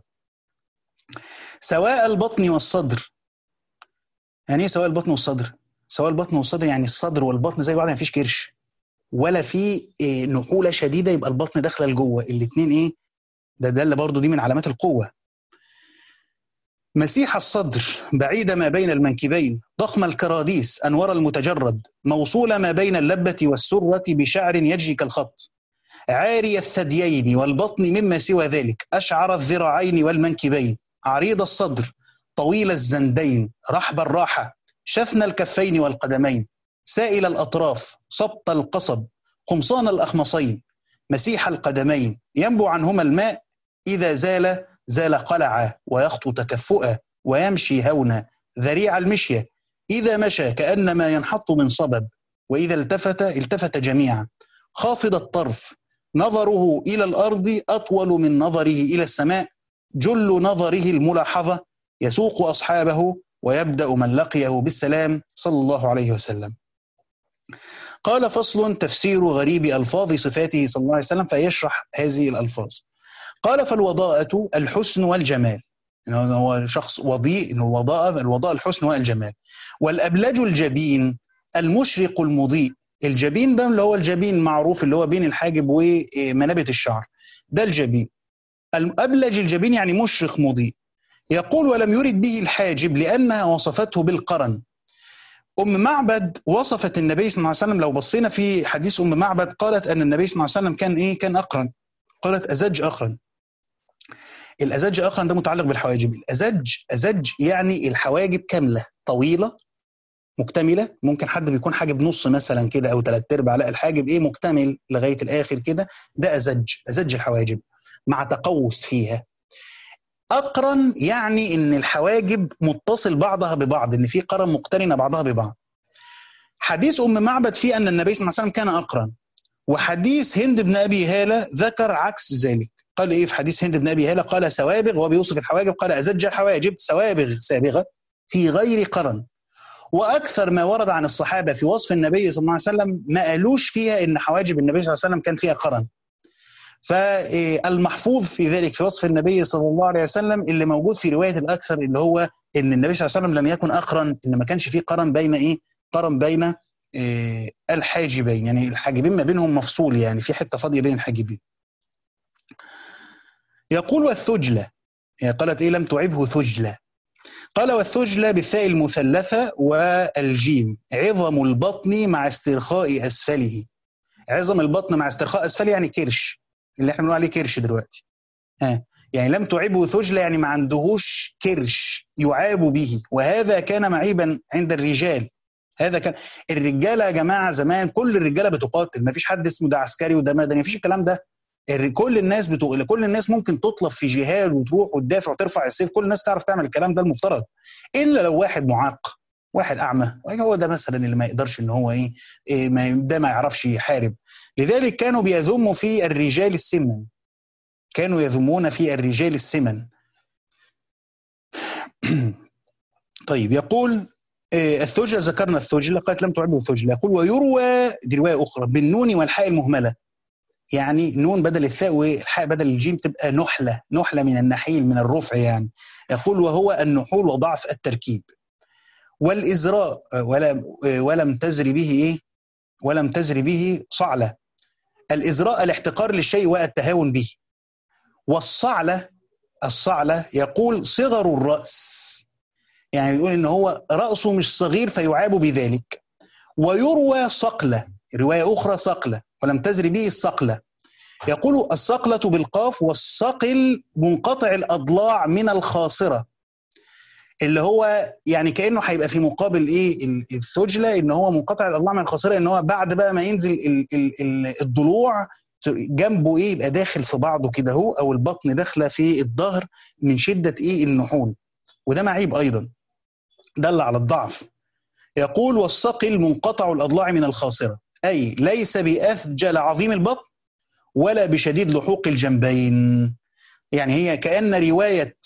سواء البطن والصدر يعني ايه سواء البطن والصدر سواء البطن والصدر يعني الصدر والبطن زي بعض ما فيش كرش ولا في إيه نحوله شديده يبقى البطن داخله لجوه الاثنين ايه ده دل برضه دي من علامات القوه مسيح الصدر بعيد ما بين المنكبين ضخم الكراديس انور المتجرد موصول ما بين اللبه والسره بشعر يجري كالخط عاري الثديين والبطن مما سوى ذلك اشعر الذراعين والمنكبين عريض الصدر طويل الزندين رحب الراحه شثن الكفين والقدمين سائل الأطراف سبط القصب قمصان الأخمصين مسيح القدمين ينبو عنهما الماء إذا زال زال قلعا ويخطو تكفؤا ويمشي هونا ذريع المشية إذا مشى كأنما ينحط من صبب وإذا التفت التفت جميعا خافض الطرف نظره إلى الأرض أطول من نظره إلى السماء جل نظره الملاحظة يسوق أصحابه ويبدأ من لقيه بالسلام صلى الله عليه وسلم قال فصل تفسير غريب ألفاظ صفاته صلى الله عليه وسلم فيشرح هذه الألفاظ قال فالوضاءة الحسن والجمال إنه هو شخص وضيء إنه الوضاءة الوضاء الحسن والجمال والأبلج الجبين المشرق المضيء الجبين ده اللي هو الجبين معروف اللي هو بين الحاجب ومنابت الشعر ده الجبين الأبلج الجبين يعني مشرق مضيء يقول ولم يرد به الحاجب لأنها وصفته بالقرن أم معبد وصفت النبي صلى الله عليه وسلم لو بصينا في حديث أم معبد قالت أن النبي صلى الله عليه وسلم كان إيه كان أقرن قالت أزج أقرن الأزج أقرن ده متعلق بالحواجب الأزج أزج يعني الحواجب كاملة طويلة مكتملة ممكن حد بيكون حاجب نص مثلا كده أو ثلاث أرباع لا الحاجب إيه مكتمل لغاية الآخر كده ده أزج أزج الحواجب مع تقوس فيها أقرن يعني إن الحواجب متصل بعضها ببعض إن في قرن مقترنة بعضها ببعض حديث أم معبد فيه أن النبي صلى الله عليه وسلم كان أقرن وحديث هند بن أبي هالة ذكر عكس ذلك قال إيه في حديث هند بن أبي هالة قال سوابغ وهو بيوصف الحواجب قال أزج الحواجب سوابغ سابغة في غير قرن واكثر ما ورد عن الصحابه في وصف النبي صلى الله عليه وسلم ما قالوش فيها ان حواجب النبي صلى الله عليه وسلم كان فيها قرن فالمحفوظ في ذلك في وصف النبي صلى الله عليه وسلم اللي موجود في روايه الاكثر اللي هو ان النبي صلى الله عليه وسلم لم يكن اقرن ان ما كانش فيه قرن بين ايه؟ قرن بين إيه الحاجبين يعني الحاجبين ما بينهم مفصول يعني في حته فاضيه بين الحاجبين. يقول والثجله يعني قالت ايه لم تعبه ثجله قال والثجله بالثاء المثلثه والجيم عظم البطن مع استرخاء اسفله عظم البطن مع استرخاء اسفله يعني كرش اللي احنا بنقول عليه كرش دلوقتي ها يعني لم تعبه ثجله يعني ما عندهوش كرش يعاب به وهذا كان معيبا عند الرجال هذا كان الرجاله يا جماعه زمان كل الرجاله بتقاتل ما فيش حد اسمه ده عسكري وده مدني ما فيش الكلام ده كل الناس بتو... كل الناس ممكن تطلب في جهاد وتروح وتدافع وترفع السيف كل الناس تعرف تعمل الكلام ده المفترض الا لو واحد معاق واحد اعمى هو ده مثلا اللي ما يقدرش ان هو ايه, إيه ما ده ما يعرفش يحارب لذلك كانوا بيذموا في الرجال السمن كانوا يذمون في الرجال السمن طيب يقول الثجلة ذكرنا الثجلة قالت لم تعبه الثجلة يقول ويروى دي رواية أخرى بالنون والحاء المهملة يعني نون بدل الثاء والحاء بدل الجيم تبقى نحلة نحلة من النحيل من الرفع يعني يقول وهو النحول وضعف التركيب والإزراء ولم ولم تزري به إيه ولم تزري به صعلة الإزراء الاحتقار للشيء والتهاون به والصعلة الصعلة يقول صغر الرأس يعني يقول إن هو رأسه مش صغير فيعاب بذلك ويروى صقلة رواية أخرى صقلة ولم تزر به الصقلة يقول الصقلة بالقاف والصقل منقطع الأضلاع من الخاصرة اللي هو يعني كانه هيبقى في مقابل ايه الثجله ان هو منقطع الاضلاع من الخاصره ان هو بعد بقى ما ينزل ال ال ال الضلوع جنبه ايه يبقى داخل في بعضه كده اهو او البطن داخله في الظهر من شده ايه النحول وده معيب ايضا دل على الضعف يقول والصقل منقطع الاضلاع من الخاصره اي ليس باثجل عظيم البطن ولا بشديد لحوق الجنبين يعني هي كأن رواية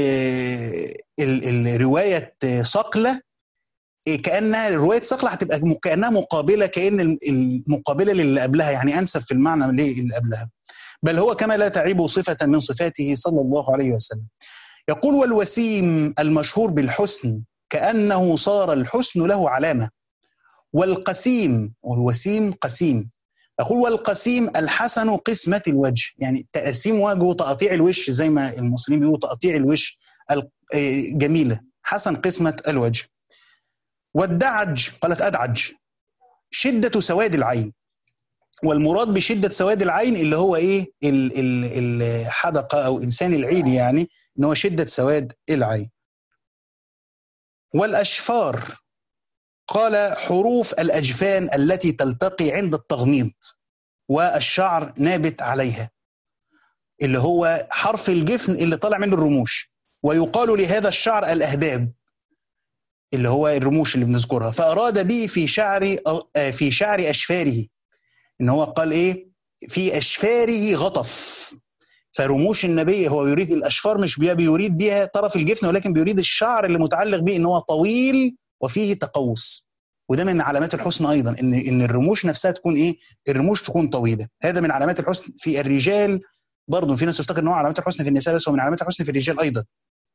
رواية صقلة كأنها رواية صقلة هتبقى كأنها مقابلة كأن المقابلة للي قبلها يعني أنسب في المعنى للي قبلها بل هو كما لا تعيب صفة من صفاته صلى الله عليه وسلم يقول والوسيم المشهور بالحسن كأنه صار الحسن له علامة والقسيم والوسيم قسيم يقول والقسيم الحسن قسمة الوجه يعني تقسيم وجه وتقطيع الوش زي ما المصريين بيقولوا تقطيع الوش جميلة حسن قسمة الوجه والدعج قالت أدعج شدة سواد العين والمراد بشدة سواد العين اللي هو إيه الحدقة أو إنسان العين يعني إن هو شدة سواد العين والأشفار قال حروف الأجفان التي تلتقي عند التغميض والشعر نابت عليها اللي هو حرف الجفن اللي طالع منه الرموش ويقال لهذا الشعر الأهداب اللي هو الرموش اللي بنذكرها فأراد به في شعر في شعر أشفاره إن هو قال إيه في أشفاره غطف فرموش النبي هو يريد الأشفار مش بيريد بها طرف الجفن ولكن بيريد الشعر اللي متعلق به إن هو طويل وفيه تقوس وده من علامات الحسن ايضا ان ان الرموش نفسها تكون ايه الرموش تكون طويله هذا من علامات الحسن في الرجال برضه في ناس تفتكر ان هو علامات الحسن في النساء بس هو من علامات الحسن في الرجال ايضا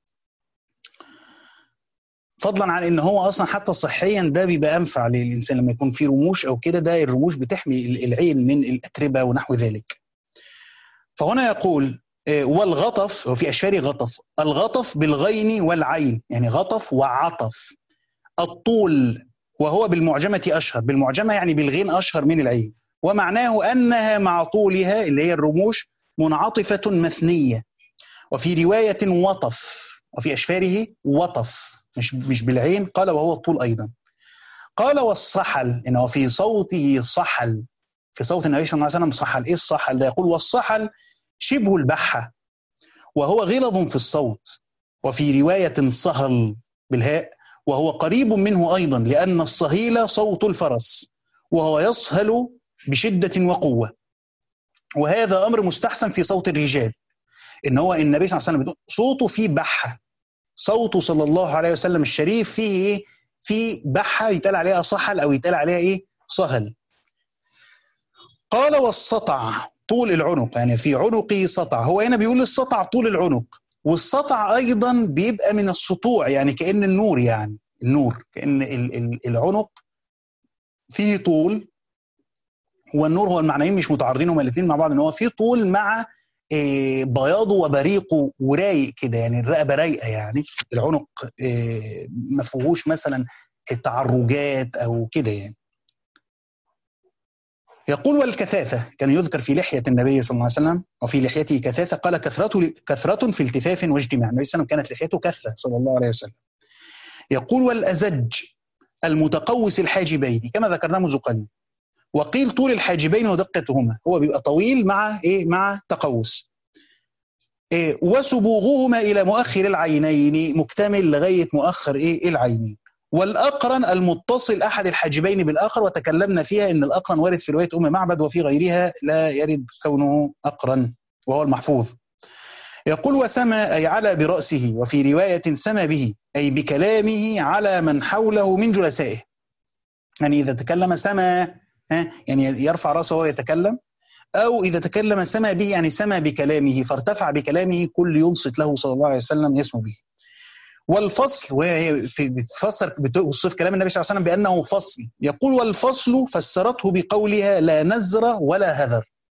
فضلا عن ان هو اصلا حتى صحيا ده بيبقى انفع للانسان لما يكون في رموش او كده ده الرموش بتحمي العين من الاتربه ونحو ذلك فهنا يقول والغطف وفي اشفار غطف الغطف بالغين والعين يعني غطف وعطف الطول وهو بالمعجمة أشهر بالمعجمة يعني بالغين أشهر من العين ومعناه أنها مع طولها اللي هي الرموش منعطفة مثنية وفي رواية وطف وفي أشفاره وطف مش مش بالعين قال وهو الطول أيضا قال والصحل إنه في صوته صحل في صوت النبي صلى الله عليه وسلم صحل إيه الصحل ده يقول والصحل شبه البحة وهو غلظ في الصوت وفي رواية صهل بالهاء وهو قريب منه أيضا لأن الصهيل صوت الفرس وهو يصهل بشدة وقوة وهذا أمر مستحسن في صوت الرجال إن هو النبي صلى الله عليه وسلم صوته فيه بحة صوته صلى الله عليه وسلم الشريف فيه إيه؟ في بحة يتقال عليها صحل أو يتقال عليها إيه؟ صهل قال والسطع طول العنق يعني في عنقي سطع هو هنا بيقول السطع طول العنق والسطع ايضا بيبقى من السطوع يعني كان النور يعني النور كان العنق فيه طول والنور هو المعنيين مش متعارضين هما الاثنين مع بعض ان هو فيه طول مع بياضه وبريقه ورايق كده يعني الرقبه رايقه يعني العنق ما فيهوش مثلا تعرجات او كده يعني يقول والكثاثة كان يذكر في لحية النبي صلى الله عليه وسلم وفي لحيته كثاثة قال كثرة كثرة في التفاف واجتماع النبي صلى الله عليه وسلم كانت لحيته كثة صلى الله عليه وسلم يقول والأزج المتقوس الحاجبين كما ذكرنا منذ قليل وقيل طول الحاجبين ودقتهما هو بيبقى طويل مع ايه مع تقوس إيه وسبوغهما الى مؤخر العينين مكتمل لغايه مؤخر ايه العينين والأقرن المتصل أحد الحاجبين بالآخر وتكلمنا فيها أن الأقرن وارد في رواية أم معبد وفي غيرها لا يرد كونه أقرن وهو المحفوظ يقول وسمى أي على برأسه وفي رواية سمى به أي بكلامه على من حوله من جلسائه يعني إذا تكلم سمى يعني يرفع رأسه وهو يتكلم أو إذا تكلم سمى به يعني سمى بكلامه فارتفع بكلامه كل ينصت له صلى الله عليه وسلم يسمو به والفصل وهي في بتفسر بتوصف كلام النبي صلى الله عليه وسلم بانه فصل يقول والفصل فسرته بقولها لا نزر ولا هذر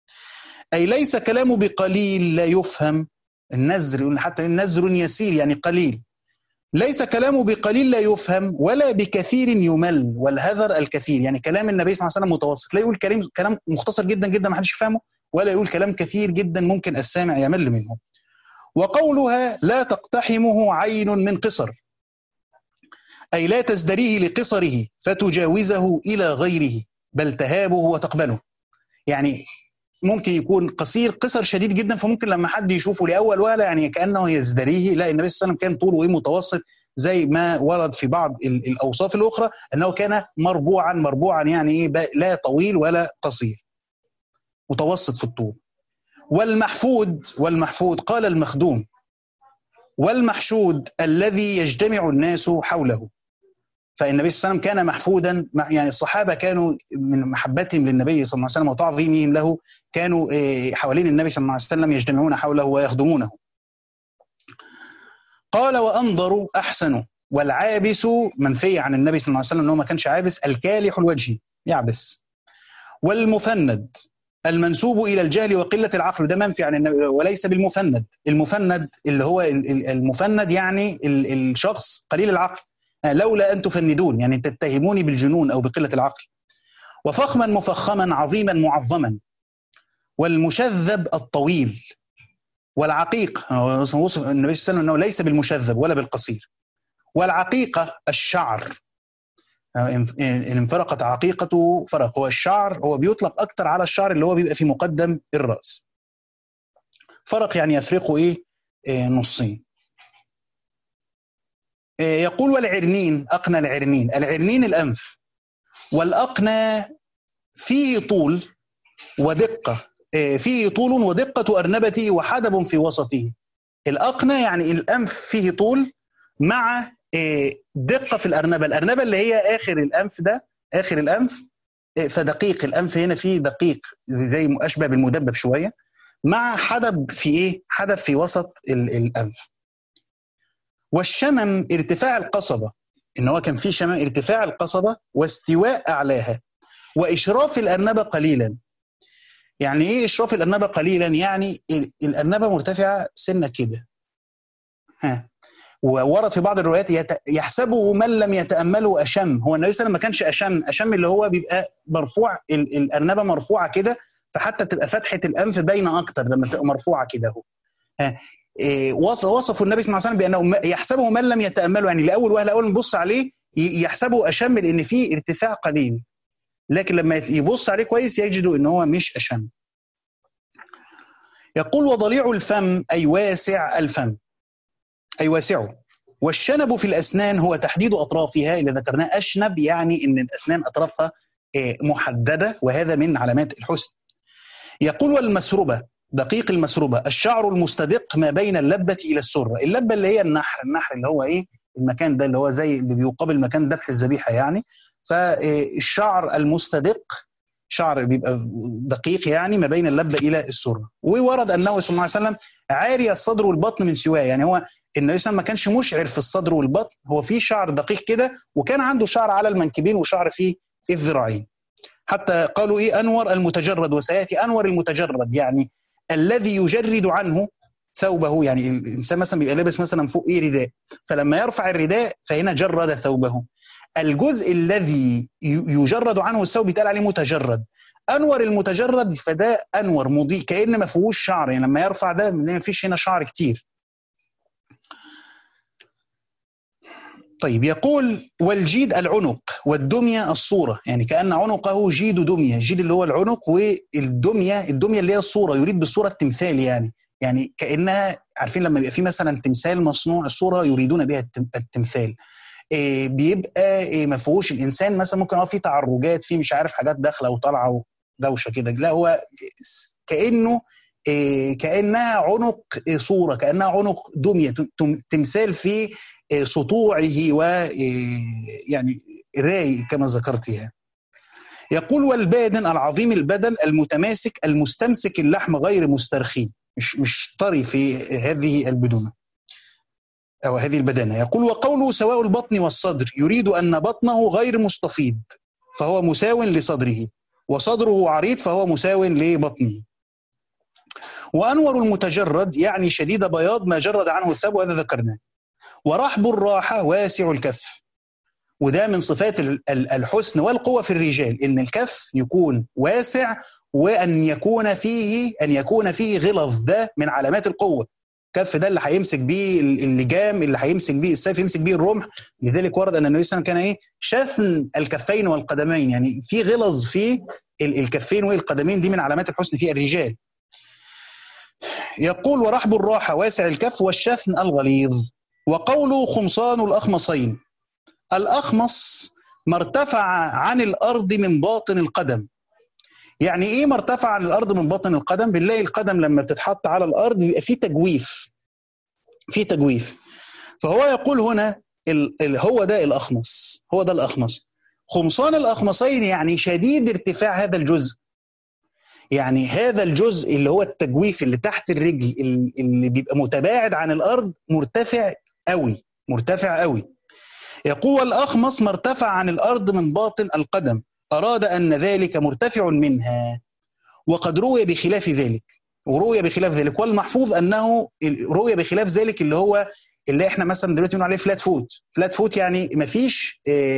أي ليس كلامه بقليل لا يفهم النزر حتى النزر يسير يعني قليل ليس كلامه بقليل لا يفهم ولا بكثير يمل والهذر الكثير يعني كلام النبي صلى الله عليه وسلم متوسط لا يقول كلام كلام مختصر جدا جدا ما حدش يفهمه ولا يقول كلام كثير جدا ممكن السامع يمل منه وقولها لا تقتحمه عين من قصر أي لا تزدريه لقصره فتجاوزه إلى غيره بل تهابه وتقبله يعني ممكن يكون قصير قصر شديد جدا فممكن لما حد يشوفه لاول وهله يعني كانه يزدريه لا النبي صلى الله عليه وسلم كان طوله ايه متوسط زي ما ورد في بعض الاوصاف الاخرى انه كان مربوعا مربوعا يعني ايه لا طويل ولا قصير متوسط في الطول والمحفود والمحفود قال المخدوم والمحشود الذي يجتمع الناس حوله فالنبي صلى الله عليه وسلم كان محفودا يعني الصحابه كانوا من محبتهم للنبي صلى الله عليه وسلم وتعظيمهم له كانوا حوالين النبي صلى الله عليه وسلم يجتمعون حوله ويخدمونه. قال وانظر احسن والعابس منفي عن النبي صلى الله عليه وسلم انه ما كانش عابس الكالح الوجه يعبس والمفند المنسوب الى الجهل وقله العقل ده منفي عن النبي وليس بالمفند المفند اللي هو المفند يعني الشخص قليل العقل لولا ان تفندون يعني تتهموني بالجنون او بقله العقل وفخما مفخما عظيما معظما والمشذب الطويل والعقيق وصف النبي صلى الله عليه وسلم انه ليس بالمشذب ولا بالقصير والعقيقه الشعر ان انفرقت عقيقته فرق هو الشعر هو بيطلق اكتر على الشعر اللي هو بيبقى في مقدم الراس فرق يعني يفرقه ايه, إيه نصين إيه يقول والعرنين اقنى العرنين العرنين الانف والاقنى فيه طول ودقه إيه فيه طول ودقه ارنبته وحدب في وسطه الاقنى يعني الانف فيه طول مع دقه في الارنبه الارنبه اللي هي اخر الانف ده اخر الانف فدقيق الانف هنا فيه دقيق زي اشبه بالمدبب شويه مع حدب في ايه حدب في وسط الانف والشمم ارتفاع القصبه ان هو كان في شمم ارتفاع القصبه واستواء اعلاها واشراف الارنبه قليلا يعني ايه اشراف الارنبه قليلا يعني الارنبه مرتفعه سنه كده ها وورد في بعض الروايات يت... يحسبه من لم يتامله اشم هو النبي صلى الله عليه وسلم ما كانش اشم اشم اللي هو بيبقى مرفوع ال... الارنبه مرفوعه كده فحتى تبقى فتحه الانف باينه اكتر لما تبقى مرفوعه كده اهو إيه وصفوا النبي صلى الله عليه وسلم بانه يحسبه من لم يتامله يعني لاول وهله اول نبص عليه يحسبه اشم لان فيه ارتفاع قليل لكن لما يبص عليه كويس يجدوا ان هو مش اشم يقول وضليع الفم اي واسع الفم أي واسعه والشنب في الأسنان هو تحديد أطرافها اللي ذكرناه أشنب يعني أن الأسنان أطرافها محددة وهذا من علامات الحسن يقول والمسربة دقيق المسربة الشعر المستدق ما بين اللبة إلى السرة اللبة اللي هي النحر النحر اللي هو إيه المكان ده اللي هو زي اللي بيقابل مكان ذبح الذبيحة يعني فالشعر المستدق شعر بيبقى دقيق يعني ما بين اللبه الى السره وورد انه صلى الله عليه وسلم عاري الصدر والبطن من سواه يعني هو النبي صلى الله عليه وسلم ما كانش مشعر في الصدر والبطن هو في شعر دقيق كده وكان عنده شعر على المنكبين وشعر في الذراعين حتى قالوا ايه انور المتجرد وسياتي انور المتجرد يعني الذي يجرد عنه ثوبه يعني الانسان مثلا بيبقى لابس مثلا فوق ايه رداء فلما يرفع الرداء فهنا جرد ثوبه الجزء الذي يجرد عنه الثوب بيتقال عليه متجرد انور المتجرد فده انور مضيء كان ما فيهوش شعر يعني لما يرفع ده ما فيش هنا شعر كتير طيب يقول والجيد العنق والدمية الصورة يعني كأن عنقه جيد دمية الجيد اللي هو العنق والدمية الدمية اللي هي الصورة يريد بالصورة التمثال يعني يعني كأنها عارفين لما يبقى في مثلا تمثال مصنوع الصورة يريدون بها التمثال بيبقى ما فيهوش الانسان مثلا ممكن هو في تعرجات في مش عارف حاجات داخله وطالعه ودوشه كده لا هو كانه كانها عنق صوره كانها عنق دميه تمثال في سطوعه و يعني راي كما ذكرتها يقول والبادن العظيم البدن المتماسك المستمسك اللحم غير مسترخي مش مش طري في هذه البدونه أو هذه البدانة يقول وقوله سواء البطن والصدر يريد أن بطنه غير مستفيض فهو مساو لصدره وصدره عريض فهو مساو لبطنه وأنور المتجرد يعني شديد بياض ما جرد عنه الثوب وهذا ذكرناه ورحب الراحة واسع الكف وده من صفات الحسن والقوة في الرجال إن الكف يكون واسع وأن يكون فيه أن يكون فيه غلظ ده من علامات القوة الكف ده اللي هيمسك بيه اللجام اللي هيمسك بيه السيف يمسك بيه الرمح لذلك ورد ان النبي صلى الله عليه وسلم كان ايه شثن الكفين والقدمين يعني في غلظ في الكفين والقدمين دي من علامات الحسن في الرجال يقول ورحب الراحة واسع الكف والشثن الغليظ وقوله خمصان الأخمصين الأخمص ما ارتفع عن الأرض من باطن القدم يعني ايه ما ارتفع عن الارض من باطن القدم بنلاقي القدم لما بتتحط على الارض بيبقى فيه تجويف في تجويف فهو يقول هنا ال ال هو ده الاخمص هو ده الاخمص خمصان الاخمصين يعني شديد ارتفاع هذا الجزء يعني هذا الجزء اللي هو التجويف اللي تحت الرجل اللي بيبقى متباعد عن الارض مرتفع قوي مرتفع قوي يقول الاخمص ما ارتفع عن الارض من باطن القدم أراد أن ذلك مرتفع منها وقد روي بخلاف ذلك وروي بخلاف ذلك والمحفوظ أنه روي بخلاف ذلك اللي هو اللي احنا مثلا دلوقتي بنقول عليه فلات فوت فلات فوت يعني ما فيش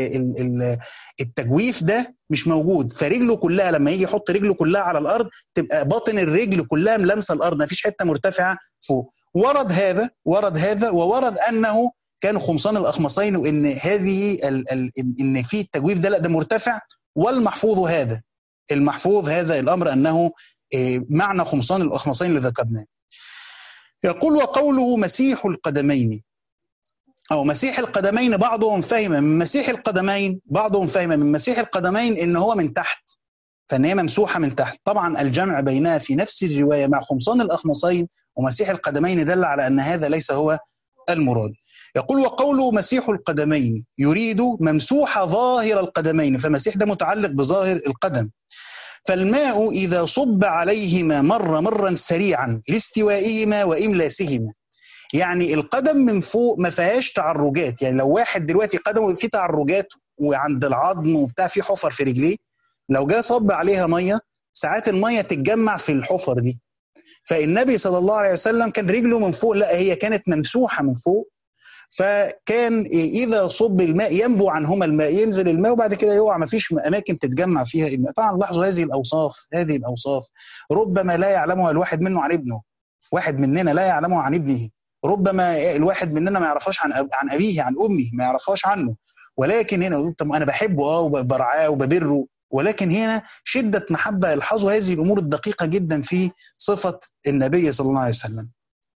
التجويف ده مش موجود فرجله كلها لما يجي يحط رجله كلها على الارض تبقى باطن الرجل كلها ملامسه الارض ما فيش حته مرتفعه فوق ورد هذا ورد هذا وورد انه كان خمصان الاخمصين وان هذه ال ال ان في التجويف ده لا ده مرتفع والمحفوظ هذا المحفوظ هذا الامر انه معنى خمصان الاخمصين اللي ذكرناه يقول وقوله مسيح القدمين او مسيح القدمين بعضهم فهم من مسيح القدمين بعضهم فهم من مسيح القدمين ان هو من تحت فان هي ممسوحه من تحت طبعا الجمع بينها في نفس الروايه مع خمصان الاخمصين ومسيح القدمين دل على ان هذا ليس هو المراد يقول وقوله مسيح القدمين يريد ممسوح ظاهر القدمين فمسيح ده متعلق بظاهر القدم فالماء إذا صب عليهما مر مرا سريعا لاستوائهما وإملاسهما يعني القدم من فوق ما فيهاش تعرجات يعني لو واحد دلوقتي قدمه فيه تعرجات وعند العظم وبتاع فيه حفر في رجليه لو جه صب عليها ميه ساعات الميه تتجمع في الحفر دي فالنبي صلى الله عليه وسلم كان رجله من فوق لا هي كانت ممسوحه من فوق فكان اذا صب الماء ينبو عنهما الماء ينزل الماء وبعد كده يقع ما فيش اماكن تتجمع فيها الماء طبعا لاحظوا هذه الاوصاف هذه الاوصاف ربما لا يعلمها الواحد منه عن ابنه واحد مننا لا يعلمها عن ابنه ربما الواحد مننا ما يعرفهاش عن عن ابيه عن امه ما يعرفهاش عنه ولكن هنا طب انا بحبه اه وبرعاه وببره ولكن هنا شده محبه الحظوا هذه الامور الدقيقه جدا في صفه النبي صلى الله عليه وسلم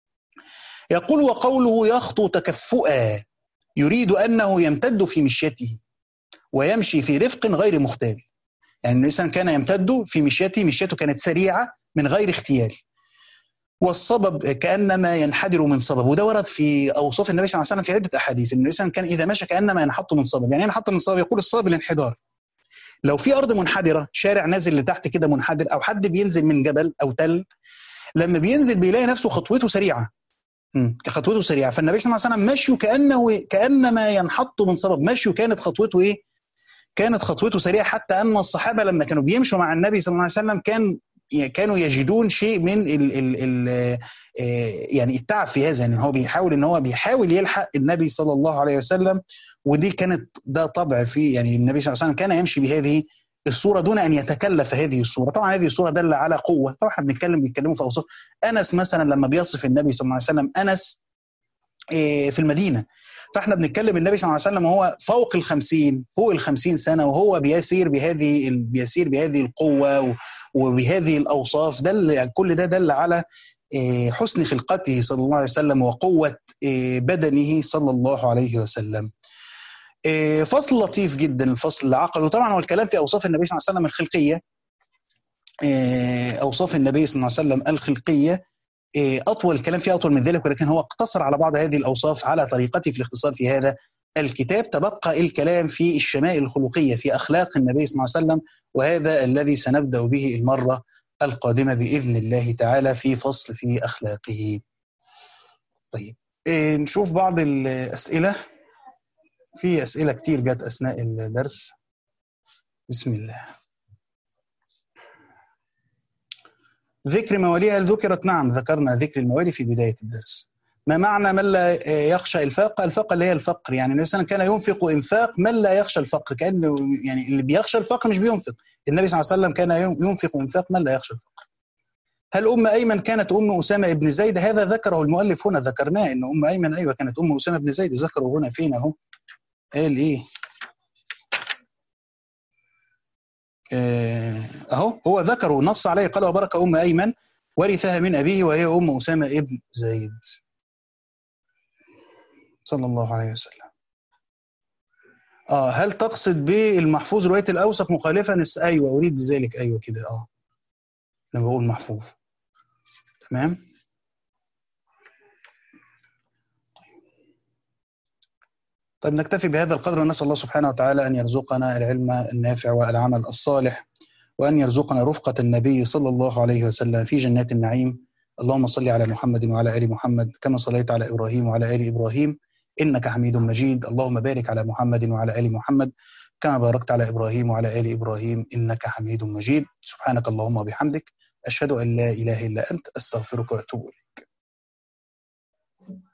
يقول وقوله يخطو تكفؤا يريد انه يمتد في مشيته ويمشي في رفق غير مختال يعني الانسان كان يمتد في مشيته مشيته كانت سريعه من غير اختيال والصبب كانما ينحدر من صبب وده ورد في اوصاف النبي صلى الله عليه وسلم في عده احاديث ان الانسان كان اذا مشى كانما ينحط من صبب يعني ينحط من صبب يقول الصبب الانحدار لو في ارض منحدره شارع نازل لتحت كده منحدر او حد بينزل من جبل او تل لما بينزل بيلاقي نفسه خطوته سريعه خطوته سريعه فالنبي صلى الله عليه وسلم مشيه كانه كانما ينحط من صبب مشيه كانت خطوته ايه؟ كانت خطوته سريعه حتى ان الصحابه لما كانوا بيمشوا مع النبي صلى الله عليه وسلم كان كانوا يجدون شيء من ال ال ال يعني التعب في هذا يعني هو بيحاول ان هو بيحاول يلحق النبي صلى الله عليه وسلم ودي كانت ده طبع في يعني النبي صلى الله عليه وسلم كان يمشي بهذه الصوره دون ان يتكلف هذه الصوره طبعا هذه الصوره دل على قوه طبعا احنا بنتكلم بيتكلموا في اوصاف انس مثلا لما بيصف النبي صلى الله عليه وسلم انس في المدينه فاحنا بنتكلم النبي صلى الله عليه وسلم وهو فوق الخمسين فوق الخمسين سنة وهو بيسير بهذه بيسير بهذه القوة وبهذه الأوصاف دل كل ده دل على حسن خلقته صلى الله عليه وسلم وقوة بدنه صلى الله عليه وسلم فصل لطيف جدا الفصل اللي عقده طبعا هو الكلام في أوصاف النبي صلى الله عليه وسلم الخلقية أوصاف النبي صلى الله عليه وسلم الخلقية اطول الكلام فيه اطول من ذلك ولكن هو اقتصر على بعض هذه الاوصاف على طريقته في الاختصار في هذا الكتاب تبقى الكلام في الشمائل الخلقيه في اخلاق النبي صلى الله عليه وسلم وهذا الذي سنبدا به المره القادمه باذن الله تعالى في فصل في اخلاقه. طيب نشوف بعض الاسئله في اسئله كتير جت اثناء الدرس بسم الله ذكر مواليها ذكرت نعم ذكرنا ذكر الموالي في بداية الدرس ما معنى من لا يخشى الفاق الفاق اللي هي الفقر يعني مثلا كان ينفق انفاق من لا يخشى الفقر كانه يعني اللي بيخشى الفقر مش بينفق النبي صلى الله عليه وسلم كان ينفق انفاق من لا يخشى الفقر هل ام ايمن كانت ام اسامه بن زيد هذا ذكره المؤلف هنا ذكرناه ان ام ايمن ايوه كانت ام اسامه بن زيد ذكره هنا فين اهو قال ايه اهو هو ذكره نص عليه قال وبرك ام ايمن ورثها من ابيه وهي ام اسامه ابن زيد صلى الله عليه وسلم اه هل تقصد بالمحفوظ روايه الاوسق مخالفا ايوه اريد بذلك ايوه كده اه لما بقول محفوظ تمام طيب نكتفي بهذا القدر ونسال الله سبحانه وتعالى ان يرزقنا العلم النافع والعمل الصالح وان يرزقنا رفقه النبي صلى الله عليه وسلم في جنات النعيم اللهم صل على محمد وعلى ال محمد كما صليت على ابراهيم وعلى ال ابراهيم انك حميد مجيد اللهم بارك على محمد وعلى ال محمد كما باركت على ابراهيم وعلى ال ابراهيم انك حميد مجيد سبحانك اللهم وبحمدك اشهد ان لا اله الا انت استغفرك واتوب اليك